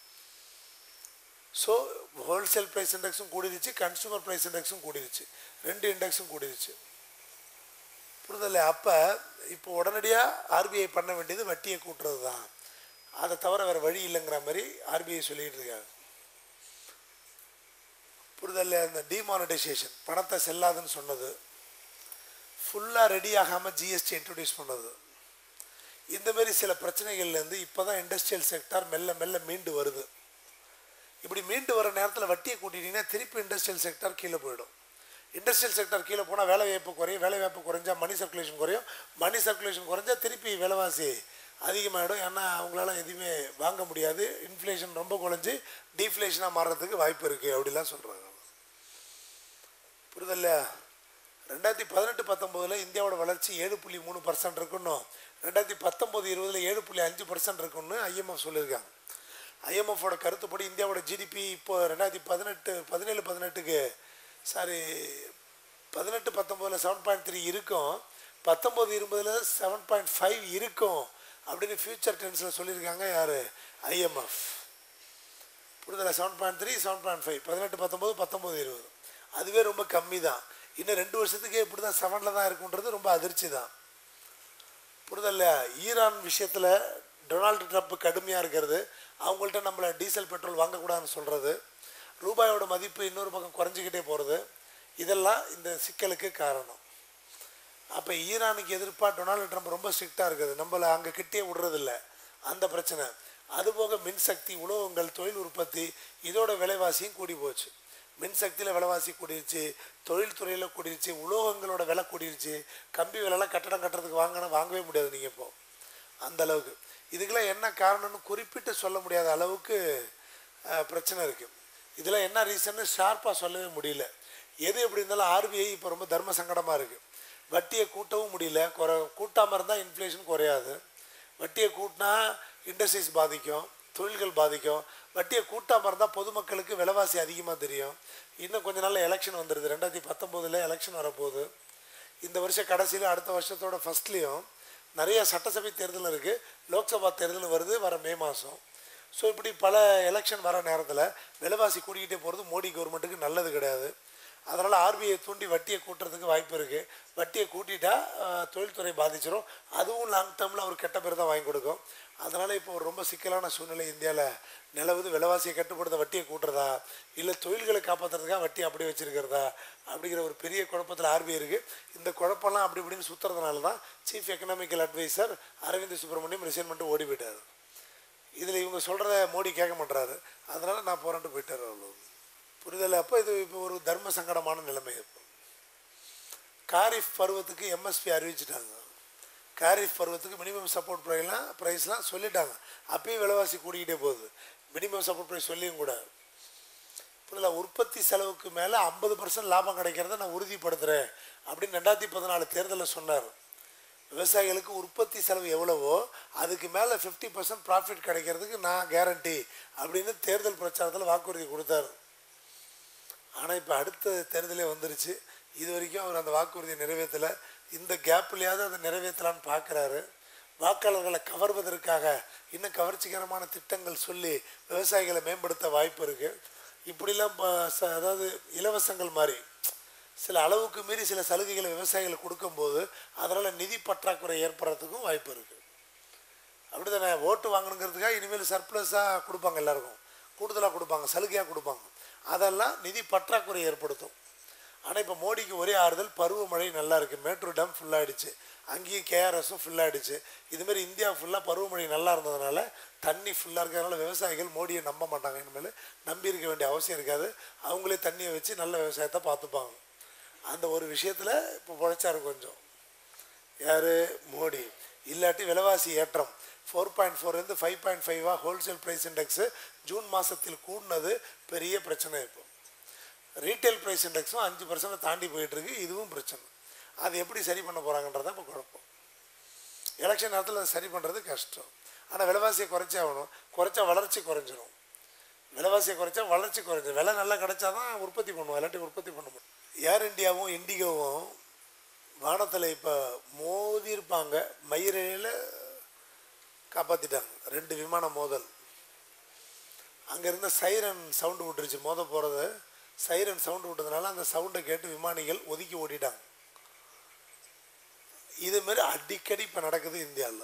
S1: ஸோ ஹோல்சேல் ப்ரைஸ் இண்டெக்ஸும் கூடிருச்சு கன்சூமர் ப்ரைஸ் இண்டெக்ஸும் கூடிருச்சு ரெண்டு இண்டெக்ஸும் கூடிருச்சு புரிதல அப்போ இப்போ உடனடியாக ஆர்பிஐ பண்ண வேண்டியது வட்டியை கூட்டுறது தான் அதை தவிர வேறு வழி இல்லைங்கிற மாதிரி ஆர்பிஐ சொல்லிட்டு இருக்காங்க புரிதல் அந்த டிமானிட்டைசேஷன் பணத்தை செல்லாதுன்னு சொன்னது ஃபுல்லாக ரெடி ஆகாமல் ஜிஎஸ்டி இன்ட்ரடியூஸ் பண்ணது இந்த மாதிரி சில பிரச்சனைகள்லேருந்து இப்போ தான் இண்டஸ்ட்ரியல் செக்டார் மெல்ல மெல்ல மீண்டு வருது இப்படி மீண்டு வர நேரத்தில் வட்டியை கூட்டிட்டீங்கன்னா திருப்பி இண்டஸ்ட்ரியல் செக்டார் கீழே போயிடும் இண்டஸ்ட்ரியல் செக்டார் கீழே போனால் வேலை வாய்ப்பு குறையும் வேலை வாய்ப்பு குறைஞ்சா மணி சர்க்குலேஷன் குறையும் மணி சர்க்குலேஷன் குறைஞ்சா திருப்பி விலைவாசி அதிகமாகிடும் ஏன்னா அவங்களால எதுவுமே வாங்க முடியாது இன்ஃப்ளேஷன் ரொம்ப குறைஞ்சி டீஃப்ளேஷனாக மாறுறதுக்கு வாய்ப்பு இருக்குது அப்படிலாம் சொல்கிறாங்க புரியுதல்ல ரெண்டாயிரத்தி பதினெட்டு பத்தொம்போதில் இந்தியாவோட வளர்ச்சி ஏழு புள்ளி மூணு பர்சன்ட் இருக்குன்னும் ரெண்டாயிரத்தி பத்தொம்போது இருபதில் ஏழு புள்ளி அஞ்சு பர்சன்ட் இருக்குன்னு ஐஎம்எஃப் சொல்லியிருக்காங்க ஐஎம்எஃபோட கருத்துப்படி இந்தியாவோட ஜிடிபி இப்போ ரெண்டாயிரத்தி பதினெட்டு பதினேழு பதினெட்டுக்கு சாரி பதினெட்டு பத்தொம்போதில் செவன் பாயிண்ட் த்ரீ இருக்கும் பத்தொம்போது இருபதில் செவன் பாயிண்ட் ஃபைவ் இருக்கும் அப்படின்னு ஃபியூச்சர் டென்ஸில் சொல்லியிருக்காங்க யார் ஐஎம்எஃப் புரிதல seven point three seven point five பதினெட்டு பத்தொம்போது பத்தொம்போது இருபது அதுவே ரொம்ப கம்மி தான் இன்னும் ரெண்டு வருஷத்துக்கே இப்படி தான் செவனில் தான் இருக்குன்றது ரொம்ப அதிர்ச்சி தான் புரிதல்ல ஈரான் விஷயத்தில் டொனால்டு ட்ரம்ப் கடுமையாக இருக்கிறது அவங்கள்ட்ட நம்மளை டீசல் பெட்ரோல் வாங்கக்கூடாதுன்னு சொல்கிறது ரூபாயோட மதிப்பு இன்னொரு பக்கம் குறைஞ்சிக்கிட்டே போகிறது இதெல்லாம் இந்த சிக்கலுக்கு காரணம் அப்போ ஈரானுக்கு எதிர்ப்பாக டொனால்டு ட்ரம்ப் ரொம்ப ஸ்ட்ரிக்டாக இருக்குது நம்மளை அங்கே கிட்டே விடுறதில்ல அந்த பிரச்சனை அதுபோக மின்சக்தி உலோகங்கள் தொழில் உற்பத்தி இதோட விலைவாசியும் கூடி போச்சு மின்சக்தியில் விலைவாசி கூடிருச்சு தொழில்துறையில் கூடிருச்சு உலோகங்களோட விலை கூடிருச்சு கம்பி விலைலாம் கட்டடம் கட்டுறதுக்கு வாங்கினா வாங்கவே முடியாது நீங்கள் இப்போ அந்த அளவுக்கு இதுக்கெல்லாம் என்ன காரணம்னு குறிப்பிட்டு சொல்ல முடியாத அளவுக்கு அஹ், பிரச்சனை இருக்குது இதில் என்ன ரீசன்னு ஷார்ப்பாக சொல்லவே முடியல எது எப்படி இருந்தாலும் ஆர்பிஐ இப்போ ரொம்ப தர்ம சங்கடமாக இருக்குது வட்டியை கூட்டவும் முடியல குறை கூட்டாமல் இருந்தால் இன்ஃப்ளேஷன் குறையாது வட்டியை கூட்டினா இண்டஸ்ட்ரீஸ் பாதிக்கும் தொழில்கள் பாதிக்கும் வட்டியை கூட்டாமல் இருந்தால் பொதுமக்களுக்கு விலைவாசி அதிகமாக தெரியும் இன்னும் கொஞ்ச நாள்ல எலெக்ஷன் வந்துடுது ரெண்டாயிரத்தி பத்தொம்போதில் எலெக்ஷன் வரப்போகுது இந்த வருஷம் கடைசியில் அடுத்த வருஷத்தோட ஃபஸ்ட்லேயும் நிறைய சட்டசபை தேர்தல் இருக்குது லோக்சபா தேர்தல் வருது வர மே மாதம் ஸோ இப்படி பல எலெக்ஷன் வர நேரத்தில் விலைவாசி கூடிக்கிட்டே போகிறது மோடி கவர்மெண்ட்டுக்கு நல்லது கிடையாது அதனால் ஆர்பிஐ தூண்டி வட்டியை கூட்டுறதுக்கு வாய்ப்பு இருக்குது வட்டியை கூட்டிட்டா ஆஹ், தொழில்துறை பாதிச்சிடும் அதுவும் லாங் டேர்மில் ஒரு கெட்ட பேர் தான் வாங்கி கொடுக்கும் அதனால் இப்போ ஒரு ரொம்ப சிக்கலான சூழ்நிலை இந்தியாவில் நிலவுது விலைவாசியை கட்டுப்படுத்த வட்டியை கூட்டுறதா இல்லை தொழில்களை காப்பாற்றுறதுக்காக வட்டி அப்படி வச்சிருக்கிறதா அப்படிங்கிற ஒரு பெரிய குழப்பத்தில் ஆர்பிஐ இருக்குது இந்த குழப்பம்லாம் அப்படி இப்படின்னு சுற்றுறதுனால தான் chief economical adviser Arvind Subramanian resign பண்ணிட்டு ஓடி போயிட்டார் இதில் இவங்க சொல்கிறத மோடி கேட்க மாட்டாரு அதனால் நான் போராட்டு போயிட்டார் அவ்வளோ புரிதல் அப்போ இது இப்போ ஒரு தர்ம சங்கடமான நிலைமை இப்போ காரிஃப் பருவத்துக்கு எம்எஸ்பி அறிவிச்சிட்டாங்க காரிஃப் பருவத்துக்கு மினிமம் சப்போர்ட் ப்ரைஸ்லாம் ப்ரைஸ்லாம் சொல்லிட்டாங்க அப்பயும் விலைவாசி கூடிக்கிட்டே போகுது மினிமம் சப்போர்ட் ப்ரைஸ் சொல்லியும் கூட புரியல உற்பத்தி செலவுக்கு மேலே ஐம்பது பர்சன்ட் லாபம் கிடைக்கிறத நான் உறுதிப்படுத்துகிறேன் அப்படின்னு ரெண்டாயிரத்தி பதினாலு தேர்தலில் சொன்னார் விவசாயிகளுக்கு உற்பத்தி செலவு எவ்வளவோ அதுக்கு மேலே ஃபிஃப்டி பர்சன்ட் ப்ராஃபிட் கிடைக்கிறதுக்கு நான் கேரண்டி அப்படின்னு தேர்தல் பிரச்சாரத்தில் வாக்குறுதி கொடுத்தாரு ஆனால் இப்போ அடுத்த தேர்தலே வந்துருச்சு இது வரைக்கும் அவர் அந்த வாக்குறுதியை நிறைவேற்றலை இந்த கேப்லையாவது அதை நிறைவேற்றலான்னு பார்க்குறாரு வாக்காளர்களை கவர்வதற்காக இன்னும் கவர்ச்சிகரமான திட்டங்கள் சொல்லி விவசாயிகளை மேம்படுத்த வாய்ப்பு இருக்குது இப்படிலாம் ப- ச- அதாவது இலவசங்கள் மாதிரி சில அளவுக்கு மீறி சில சலுகைகளை விவசாயிகளுக்கு கொடுக்கும்போது அதனால் நிதி பற்றாக்குறை ஏற்படுறதுக்கும் வாய்ப்பு இருக்குது அப்படிதானே ஓட்டு வாங்கணுங்கிறதுக்காக இனிமேல் சர்ப்ளஸாக கொடுப்பாங்க எல்லாருக்கும் கூடுதலாக கொடுப்பாங்க சலுகையாக கொடுப்பாங்க அதெல்லாம் நிதி பற்றாக்குறை ஏற்படுத்தும் ஆனால் இப்போ மோடிக்கு ஒரே ஆறுதல் பருவமழை நல்லா இருக்குது மேட்டூர் டேம் ஃபுல்லாகிடுச்சு அங்கேயும் கேஆர்எஸும் ஃபுல்லாகிடுச்சு இதுமாரி இந்தியா ஃபுல்லாக பருவமழை நல்லா இருந்ததுனால தண்ணி ஃபுல்லாக இருக்கிறதுனால விவசாயிகள் மோடியை நம்ப மாட்டாங்க இனிமேல் நம்பி இருக்க வேண்டிய அவசியம் இருக்காது அவங்களே தண்ணியை வச்சு நல்ல விவசாயத்தை பார்த்துப்பாங்க அந்த ஒரு விஷயத்தில் இப்போ பொழைச்சாரு கொஞ்சம் யார் மோடி இல்லாட்டி விலைவாசி ஏற்றம் ஃபோர் பாயிண்ட் ஃபோர்லேருந்து ஃபைவ் பாயிண்ட் ஃபைவாக ஹோல்சேல் ப்ரைஸ் இண்டெக்ஸு ஜூன் மாதத்தில் கூடினது பெரிய பிரச்சனை இப்போ ரீட்டைல் ப்ரைஸ் இண்டெக்ஸும் அஞ்சு பர்சன்ட் தாண்டி போயிட்டுருக்கு இதுவும் பிரச்சனை அது எப்படி சரி பண்ண போகிறாங்கன்றதான் இப்போ குழப்பம் எலெக்ஷன் நேரத்தில் அதை சரி பண்ணுறது கஷ்டம் ஆனால் விலைவாசியை குறைச்சே ஆகணும் குறைச்சா வளர்ச்சி குறைஞ்சிரும் விலைவாசியை குறைச்சா வளர்ச்சி குறைஞ்சிரும் விலை நல்லா கிடைச்சா தான் உற்பத்தி பண்ணுவோம் இல்லாட்டி உற்பத்தி பண்ண முடியும் ஏர் இந்தியாவும் இண்டிகோவும் வானத்தில் இப்போ மோதி இருப்பாங்க மயிரையில் காப்பாற்றிட்டாங்க ரெண்டு விமான மோதல் அங்கே இருந்த சைரன் சவுண்டு விட்டுருச்சு மோத போகிறது சைரன் சவுண்டு விட்டதுனால அந்த சவுண்டை கேட்டு விமானிகள் ஒதுக்கி ஓடிட்டாங்க இதுமாரி அடிக்கடி இப்போ நடக்குது இந்தியாவில்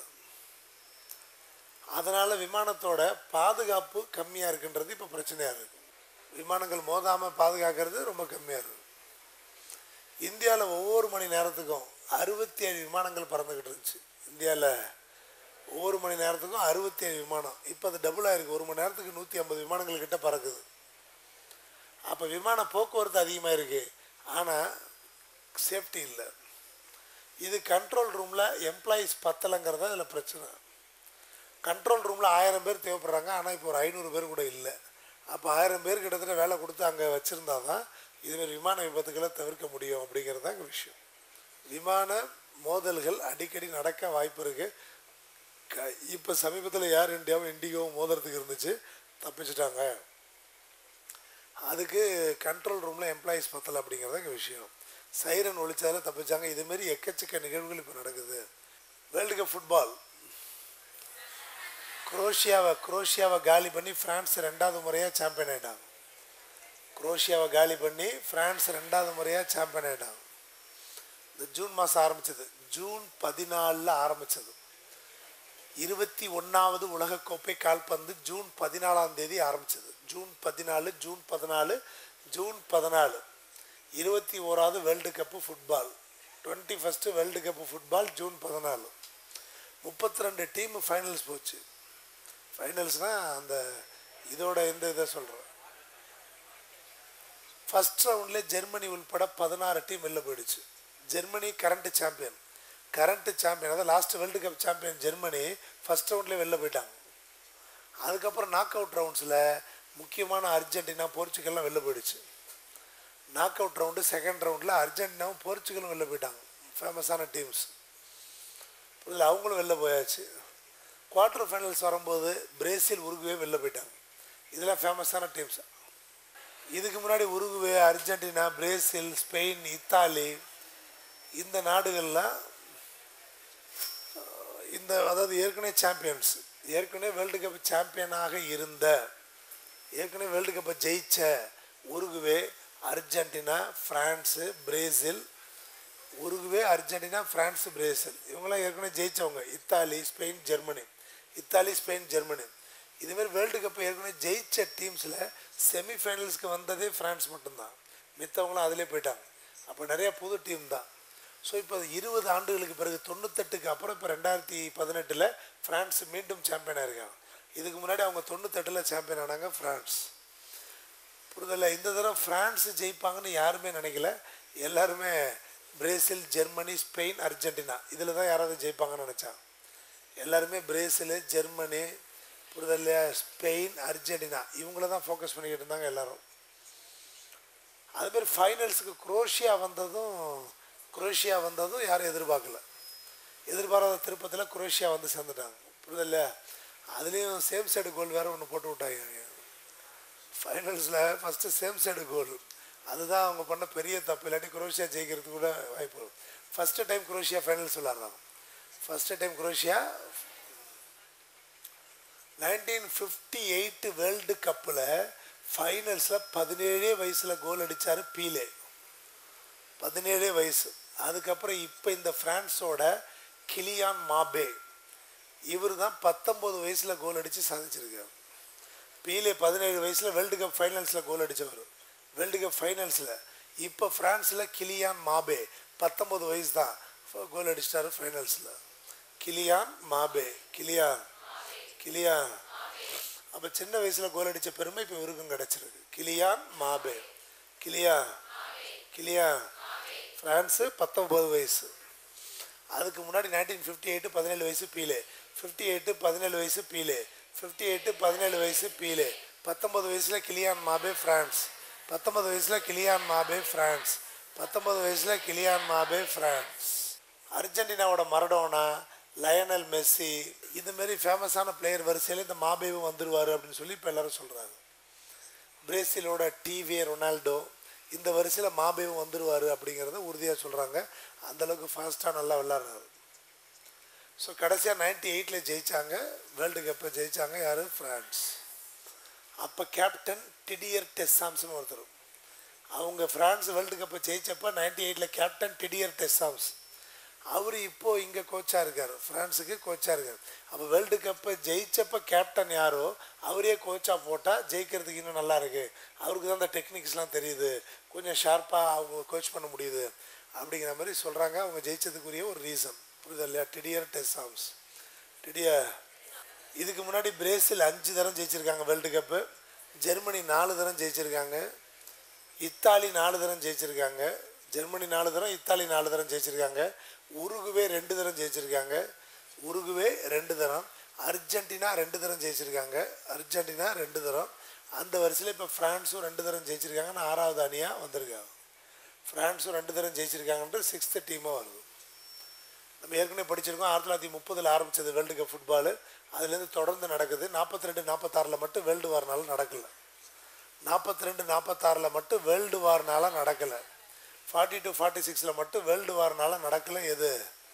S1: அதனால் விமானத்தோட பாதுகாப்பு கம்மியாக இருக்குன்றது இப்போ பிரச்சனையாக இருக்குது விமானங்கள் மோதாமல் பாதுகாக்கிறது ரொம்ப கம்மியாக இருக்குது இந்தியாவில் ஒவ்வொரு மணி நேரத்துக்கும் அறுபத்தி ஏழு விமானங்கள் பறந்துக்கிட்டு இருந்துச்சு இந்தியாவில் ஒவ்வொரு மணி நேரத்துக்கும் அறுபத்தி ஏழு விமானம் இப்போ அது டபுள் ஆயிருக்கு ஒரு மணி நேரத்துக்கு நூற்றி ஐம்பது விமானங்கள் கிட்ட பறக்குது அப்போ விமான போக்குவரத்து அதிகமாக இருக்குது ஆனால் சேஃப்டி இல்லை இது கண்ட்ரோல் ரூமில் எம்ப்ளாயீஸ் பத்தலைங்கிறது தான் இதில் பிரச்சனை கண்ட்ரோல் ரூமில் ஆயிரம் பேர் தேவைப்படுறாங்க ஆனால் இப்போ ஒரு ஐநூறு பேர் கூட இல்லை அப்போ ஆயிரம் பேர் கிட்டத்தட்ட வேலை கொடுத்து அங்கே வச்சுருந்தா தான் இதுமாரி விமான விபத்துக்களை தவிர்க்க முடியும் அப்படிங்கிறது தான் இங்க விஷயம் விமான மோதல்கள் அடிக்கடி நடக்க வாய்ப்பு இருக்குது க இப்போ சமீபத்தில் ஏர் இந்தியாவும் இண்டிகோவும் மோதுறதுக்கு இருந்துச்சு தப்பிச்சிட்டாங்க அதுக்கு கண்ட்ரோல் ரூமில் எம்ப்ளாயீஸ் பத்தலை அப்படிங்கிறது இங்கே விஷயம் சைரன் ஒழிச்சாலும் தப்பிச்சாங்க இதுமாரி எக்கச்சக்க நிகழ்வுகள் இப்போ நடக்குது வேர்ல்டு கப் ஃபுட்பால் குரோஷியாவை குரோஷியாவை காலி பண்ணி ஃப்ரான்ஸ் ரெண்டாவது முறையாக சாம்பியன் ஆயிட்டாங்க குரோஷியாவை காலி பண்ணி ஃப்ரான்ஸ் ரெண்டாவது முறையாக சாம்பியன் ஆயிட்டாங்க இந்த ஜூன் மாதம் ஆரம்பிச்சது ஜூன் பதினாலில் ஆரம்பிச்சது இருபத்தி ஒன்றாவது உலகக்கோப்பை கால்பந்து ஜூன் பதினாலாம் தேதி ஆரம்பிச்சது ஜூன் பதினாலு ஜூன் பதினாலு ஜூன் பதினாலு இருபத்தி ஓராவது world cup football twenty first world cup football June பதினாலு முப்பத்தி ரெண்டு டீம் ஃபைனல்ஸ் போச்சு ஃபைனல்ஸ்னால் அந்த இதோட இந்த இதை சொல்கிறேன் ஃபஸ்ட் ரவுண்டில் ஜெர்மனி உள்பட பதினாறு டீம் வெளில போயிடுச்சு Germany current champion current champion அதாவது last world cup champion Germany first ரவுண்ட்லேயே வெளில போயிட்டாங்க அதுக்கப்புறம் நாக் அவுட் ரவுண்ட்ஸில் முக்கியமான அர்ஜென்டினா போர்ச்சுகல்லாம் வெளில போயிடுச்சு நாக் அவுட் ரவுண்டு செகண்ட் ரவுண்டில் அர்ஜென்டினாவும் போர்ச்சுகலும் வெளில போயிட்டாங்க ஃபேமஸான டீம்ஸ் இதில் அவங்களும் வெளில போயாச்சு குவார்ட்டர் ஃபைனல்ஸ் வரும்போது பிரேசில் உருகுவே வெளில போயிட்டாங்க இதெல்லாம் ஃபேமஸான டீம்ஸ் இதுக்கு முன்னாடி Uruguay Argentina Brazil Spain Italy இந்த நாடுகள்லாம் அஹ், இந்த அதாவது ஏற்கனவே சாம்பியன்ஸ் ஏற்கனவே வேர்ல்டு கப் சாம்பியனாக இருந்த ஏற்கனவே வேர்ல்டு கப்பை ஜெயிச்ச Uruguay Argentina France Brazil Uruguay Argentina France Brazil இவங்களாம் ஏற்கனவே ஜெயிச்சவங்க Italy Spain Germany Italy Spain Germany இதுமாரி வேர்ல்டு கப் ஏற்கனவே ஜெயிச்ச டீம்ஸில் செமிஃபைனல்ஸ்க்கு வந்ததே ஃப்ரான்ஸ் மட்டும்தான் மித்தவங்களாம் அதிலே போயிட்டாங்க அப்போ நிறைய புது டீம் தான் ஸோ இப்போ இருபது ஆண்டுகளுக்கு பிறகு தொண்ணூத்தெட்டுக்கு அப்புறம் இப்போ ரெண்டாயிரத்தி பதினெட்டில் ஃப்ரான்ஸ் மீண்டும் சாம்பியனாக இருக்காங்க இதுக்கு முன்னாடி அவங்க தொண்ணூத்தெட்டில் சாம்பியன் ஆனாங்க ஃப்ரான்ஸ் புரிதல இந்த தடவை ஃப்ரான்ஸ் ஜெயிப்பாங்கன்னு யாருமே நினைக்கல எல்லாருமே பிரேசில் ஜெர்மனி ஸ்பெயின் அர்ஜென்டினா இதில் தான் யாராவது ஜெயிப்பாங்கன்னு நினச்சாங்க எல்லாருமே பிரேசிலு ஜெர்மனி புரிதல ஸ்பெயின் அர்ஜென்டினா இவங்கள தான் ஃபோக்கஸ் பண்ணிக்கிட்டு இருந்தாங்க எல்லாரும் அதுமாரி ஃபைனல்ஸுக்கு குரோஷியா வந்ததும் குரோஷியா வந்ததும் யாரும் எதிர்பார்க்கல எதிர்பாராத திருப்பத்தில் குரோஷியா வந்து சேர்ந்துட்டாங்க புரியுதில்ல அதுலேயும் சேம் சைடு கோல் வேறு ஒன்று போட்டு விட்டாங்க ஃபைனல்ஸில் ஃபஸ்ட்டு சேம் சைடு கோல் அதுதான் அவங்க பண்ண பெரிய தப்பு இல்லாட்டி குரோஷியா ஜெயிக்கிறதுக்கு கூட வாய்ப்பு ஃபஸ்ட்டு டைம் குரோஷியா ஃபைனல்ஸ் விளாட்றாங்க first time Croatia nineteen fifty eight world கப்பில் ஃபைனல்ஸில் பதினேழே வயசில் கோல் அடித்தார் பீலே பதினேழே வயசு அதுக்கப்புறம் இப்போ இந்த ஃப்ரான்ஸோட கிலியான் மாபே இவர் தான் பத்தொம்போது வயசில் கோல் அடித்து சாதிச்சிருக்காரு பீலே பதினேழு வயசில் வேர்ல்டு கப் ஃபைனல்ஸில் கோல் அடித்தவர் வேர்ல்டு கப் ஃபைனல்ஸில் இப்போ ஃப்ரான்ஸில் கிலியான் மாபே பத்தொம்போது வயசு தான் கோல் அடிச்சிட்டாரு ஃபைனல்ஸில் கிலியான் மாபே கிலியான் கிலியான் அப்போ சின்ன வயசில் கோல் அடித்த பெருமை இப்போ இவருக்கும் கிடச்சிருக்கு Kylian Mbappe Kylian Kylian France பத்தொம்போது வயசு அதுக்கு முன்னாடி நைன்டீன் ஃபிஃப்டி எயிட்டு பதினேழு வயசு பீலே ஃபிஃப்டி எயிட்டு பதினேழு வயசு பீலே ஃபிஃப்டி எயிட்டு பதினேழு வயசு பீலே பத்தொம்பது வயசில் கிலியான் மாபே ஃப்ரான்ஸ் பத்தொம்பது வயசில் கிலியான் மாபே ஃப்ரான்ஸ் பத்தொம்பது வயசில் கிலியான் மாபே ஃப்ரான்ஸ் அர்ஜென்டினாவோட மரடோனா லயனல் மெஸ்ஸி இது மாதிரி ஃபேமஸான பிளேயர் வரிசையில் இந்த மாபேவும் வந்துருவார் அப்படின்னு சொல்லி இப்போ எல்லாரும் சொல்கிறாங்க பிரேசிலோட டிவிஏ ரொனால்டோ இந்த வரிசையில் மாபேவும் வந்துருவார் அப்படிங்கிறத உறுதியாக சொல்கிறாங்க அந்தளவுக்கு ஃபாஸ்ட்டாக நல்லா விளாட்றாரு ஸோ கடைசியாக நைன்டி எயிட்டில் ஜெயித்தாங்க வேர்ல்டு கப்பை ஜெயித்தாங்க யார் ஃப்ரான்ஸ் அப்போ கேப்டன் டிடியர் டெஸ்ஸாம்ஸ்னு ஒருத்தர் அவங்க ஃப்ரான்ஸ் வேர்ல்டு கப்பை ஜெயிச்சப்போ நைன்டி எயிட்டில் கேப்டன் டிடியர் டெஸ்ஸாம்ஸ் அவர் இப்போது இங்கே கோச்சாக இருக்கார் ஃப்ரான்ஸுக்கு கோச்சாக இருக்கார் அப்போ வேர்ல்டு கப்பை ஜெயிச்சப்போ கேப்டன் யாரோ அவரே கோச்சாக போட்டால் ஜெயிக்கிறதுக்கு இன்னும் நல்லா இருக்குது அவருக்கு தான் அந்த டெக்னிக்ஸ்லாம் தெரியுது கொஞ்சம் ஷார்ப்பாக அவங்க கோச் பண்ண முடியுது அப்படிங்கிற மாதிரி சொல்கிறாங்க அவங்க ஜெயிச்சதுக்குரிய ஒரு ரீசன் புரியுது இல்லையா டிடியர் டெஸ்ஸாம்ஸ் டிடியர் இதுக்கு முன்னாடி பிரேசில் அஞ்சு தரம் ஜெயிச்சிருக்காங்க வேர்ல்டு கப்பு ஜெர்மனி நாலு தரம் ஜெயிச்சிருக்காங்க இத்தாலி நாலு தரம் ஜெயிச்சிருக்காங்க ஜெர்மனி நாலு தரம் இத்தாலி நாலு தரம் ஜெயிச்சிருக்காங்க உருகுவே ரெண்டு தரம் ஜெயிச்சிருக்காங்க உருகுவே ரெண்டு தரம் அர்ஜென்டினா ரெண்டு தரம் ஜெயிச்சிருக்காங்க அர்ஜென்டினா ரெண்டு தரம் அந்த வரிசையில் இப்போ ஃப்ரான்ஸும் ரெண்டு தரம் ஜெயிச்சிருக்காங்கன்னு ஆறாவது அணியாக வந்திருக்காங்க ஃப்ரான்ஸும் ரெண்டு தரம் ஜெயிச்சிருக்காங்கன்ற சிக்ஸ்த்து டீமாக வருது நம்ம ஏற்கனவே படிச்சிருக்கோம் ஆயிரத்தி தொள்ளாயிரத்தி முப்பதில் ஆரம்பித்தது வேர்ல்டு கப் ஃபுட்பாலு அதுலேருந்து தொடர்ந்து நடக்குது நாற்பத்தி ரெண்டு நாற்பத்தாறில் மட்டும் வேர்ல்டு வார்னால நடக்கல நாற்பத்தி ரெண்டு நாற்பத்தாறில் மட்டும் வேர்ல்டு வார்னால நடக்கலை ஃபார்ட்டி டு ஃபார்ட்டி சிக்ஸில் மட்டும் வேர்ல்டு வார்னால நடக்கலை எது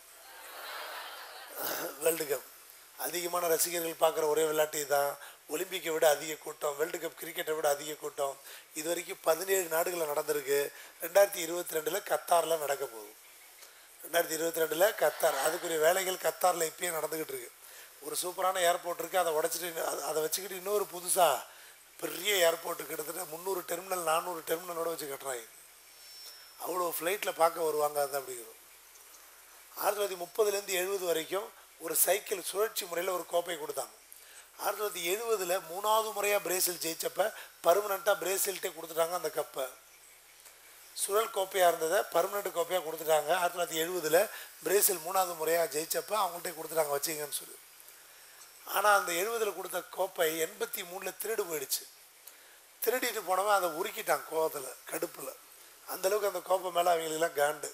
S1: வேர்ல்டு கப் அதிகமான ரசிகர்கள் பார்க்குற ஒரே விளையாட்டு தான் ஒலிம்பிக்கை விட அதிக கூட்டம் வேர்ல்டு கப் கிரிக்கெட்டை விட அதிக கூட்டம் இது வரைக்கும் பதினேழு நாடுகளில் நடந்திருக்கு ரெண்டாயிரத்தி இருபத்தி ரெண்டில் கத்தாரில் நடக்க போகுது ரெண்டாயிரத்தி இருபத்தி ரெண்டில் கத்தார் அதுக்குரிய வேலைகள் கத்தாரில் இப்பயே நடந்துக்கிட்டு இருக்கு ஒரு சூப்பரான ஏர்போர்ட் இருக்குது அதை உடச்சிட்டு இன்னும் அதை- அதை வச்சுக்கிட்டு இன்னொரு புதுசாக பெரிய ஏர்போர்ட்டு கிட்டத்தட்ட முந்நூறு டெர்மினல் நானூறு டெர்மினலோட வச்சு கட்டுறாங்க அவ்வளோ ஃப்ளைட்டில் பார்க்க வருவாங்க அது அப்படிங்கிறது ஆயிரத்தி தொள்ளாயிரத்தி முப்பதுலேருந்து எழுபது வரைக்கும் ஒரு சைக்கிள் சுழற்சி முறையில் ஒரு கோப்பை கொடுத்தாங்க ஆயிரத்தி தொள்ளாயிரத்தி எழுபதில் மூணாவது முறையாக பிரேசில் ஜெயிச்சப்ப பர்மனெண்ட்டாக பிரேசில்கிட்டே கொடுத்துட்டாங்க அந்த கப்பை சுழல் கோப்பையாக இருந்ததை பர்மனெண்ட் கோப்பையாக கொடுத்துட்டாங்க ஆயிரத்தி தொள்ளாயிரத்தி எழுபதில் பிரேசில் மூணாவது முறையாக ஜெயிச்சப்ப அவங்கள்ட்ட கொடுத்துட்டாங்க வச்சிங்கன்னு சொல்லி ஆனால் அந்த எழுபதில் கொடுத்த கோப்பை எண்பத்தி மூணில் திருடு போயிடுச்சு திருடிட்டு போனவன் அதை உருக்கிட்டான் கோவத்தில் கடுப்பில் அந்தளவுக்கு அந்த கோப்பை மேலே அவங்களுக்கெல்லாம் காண்டு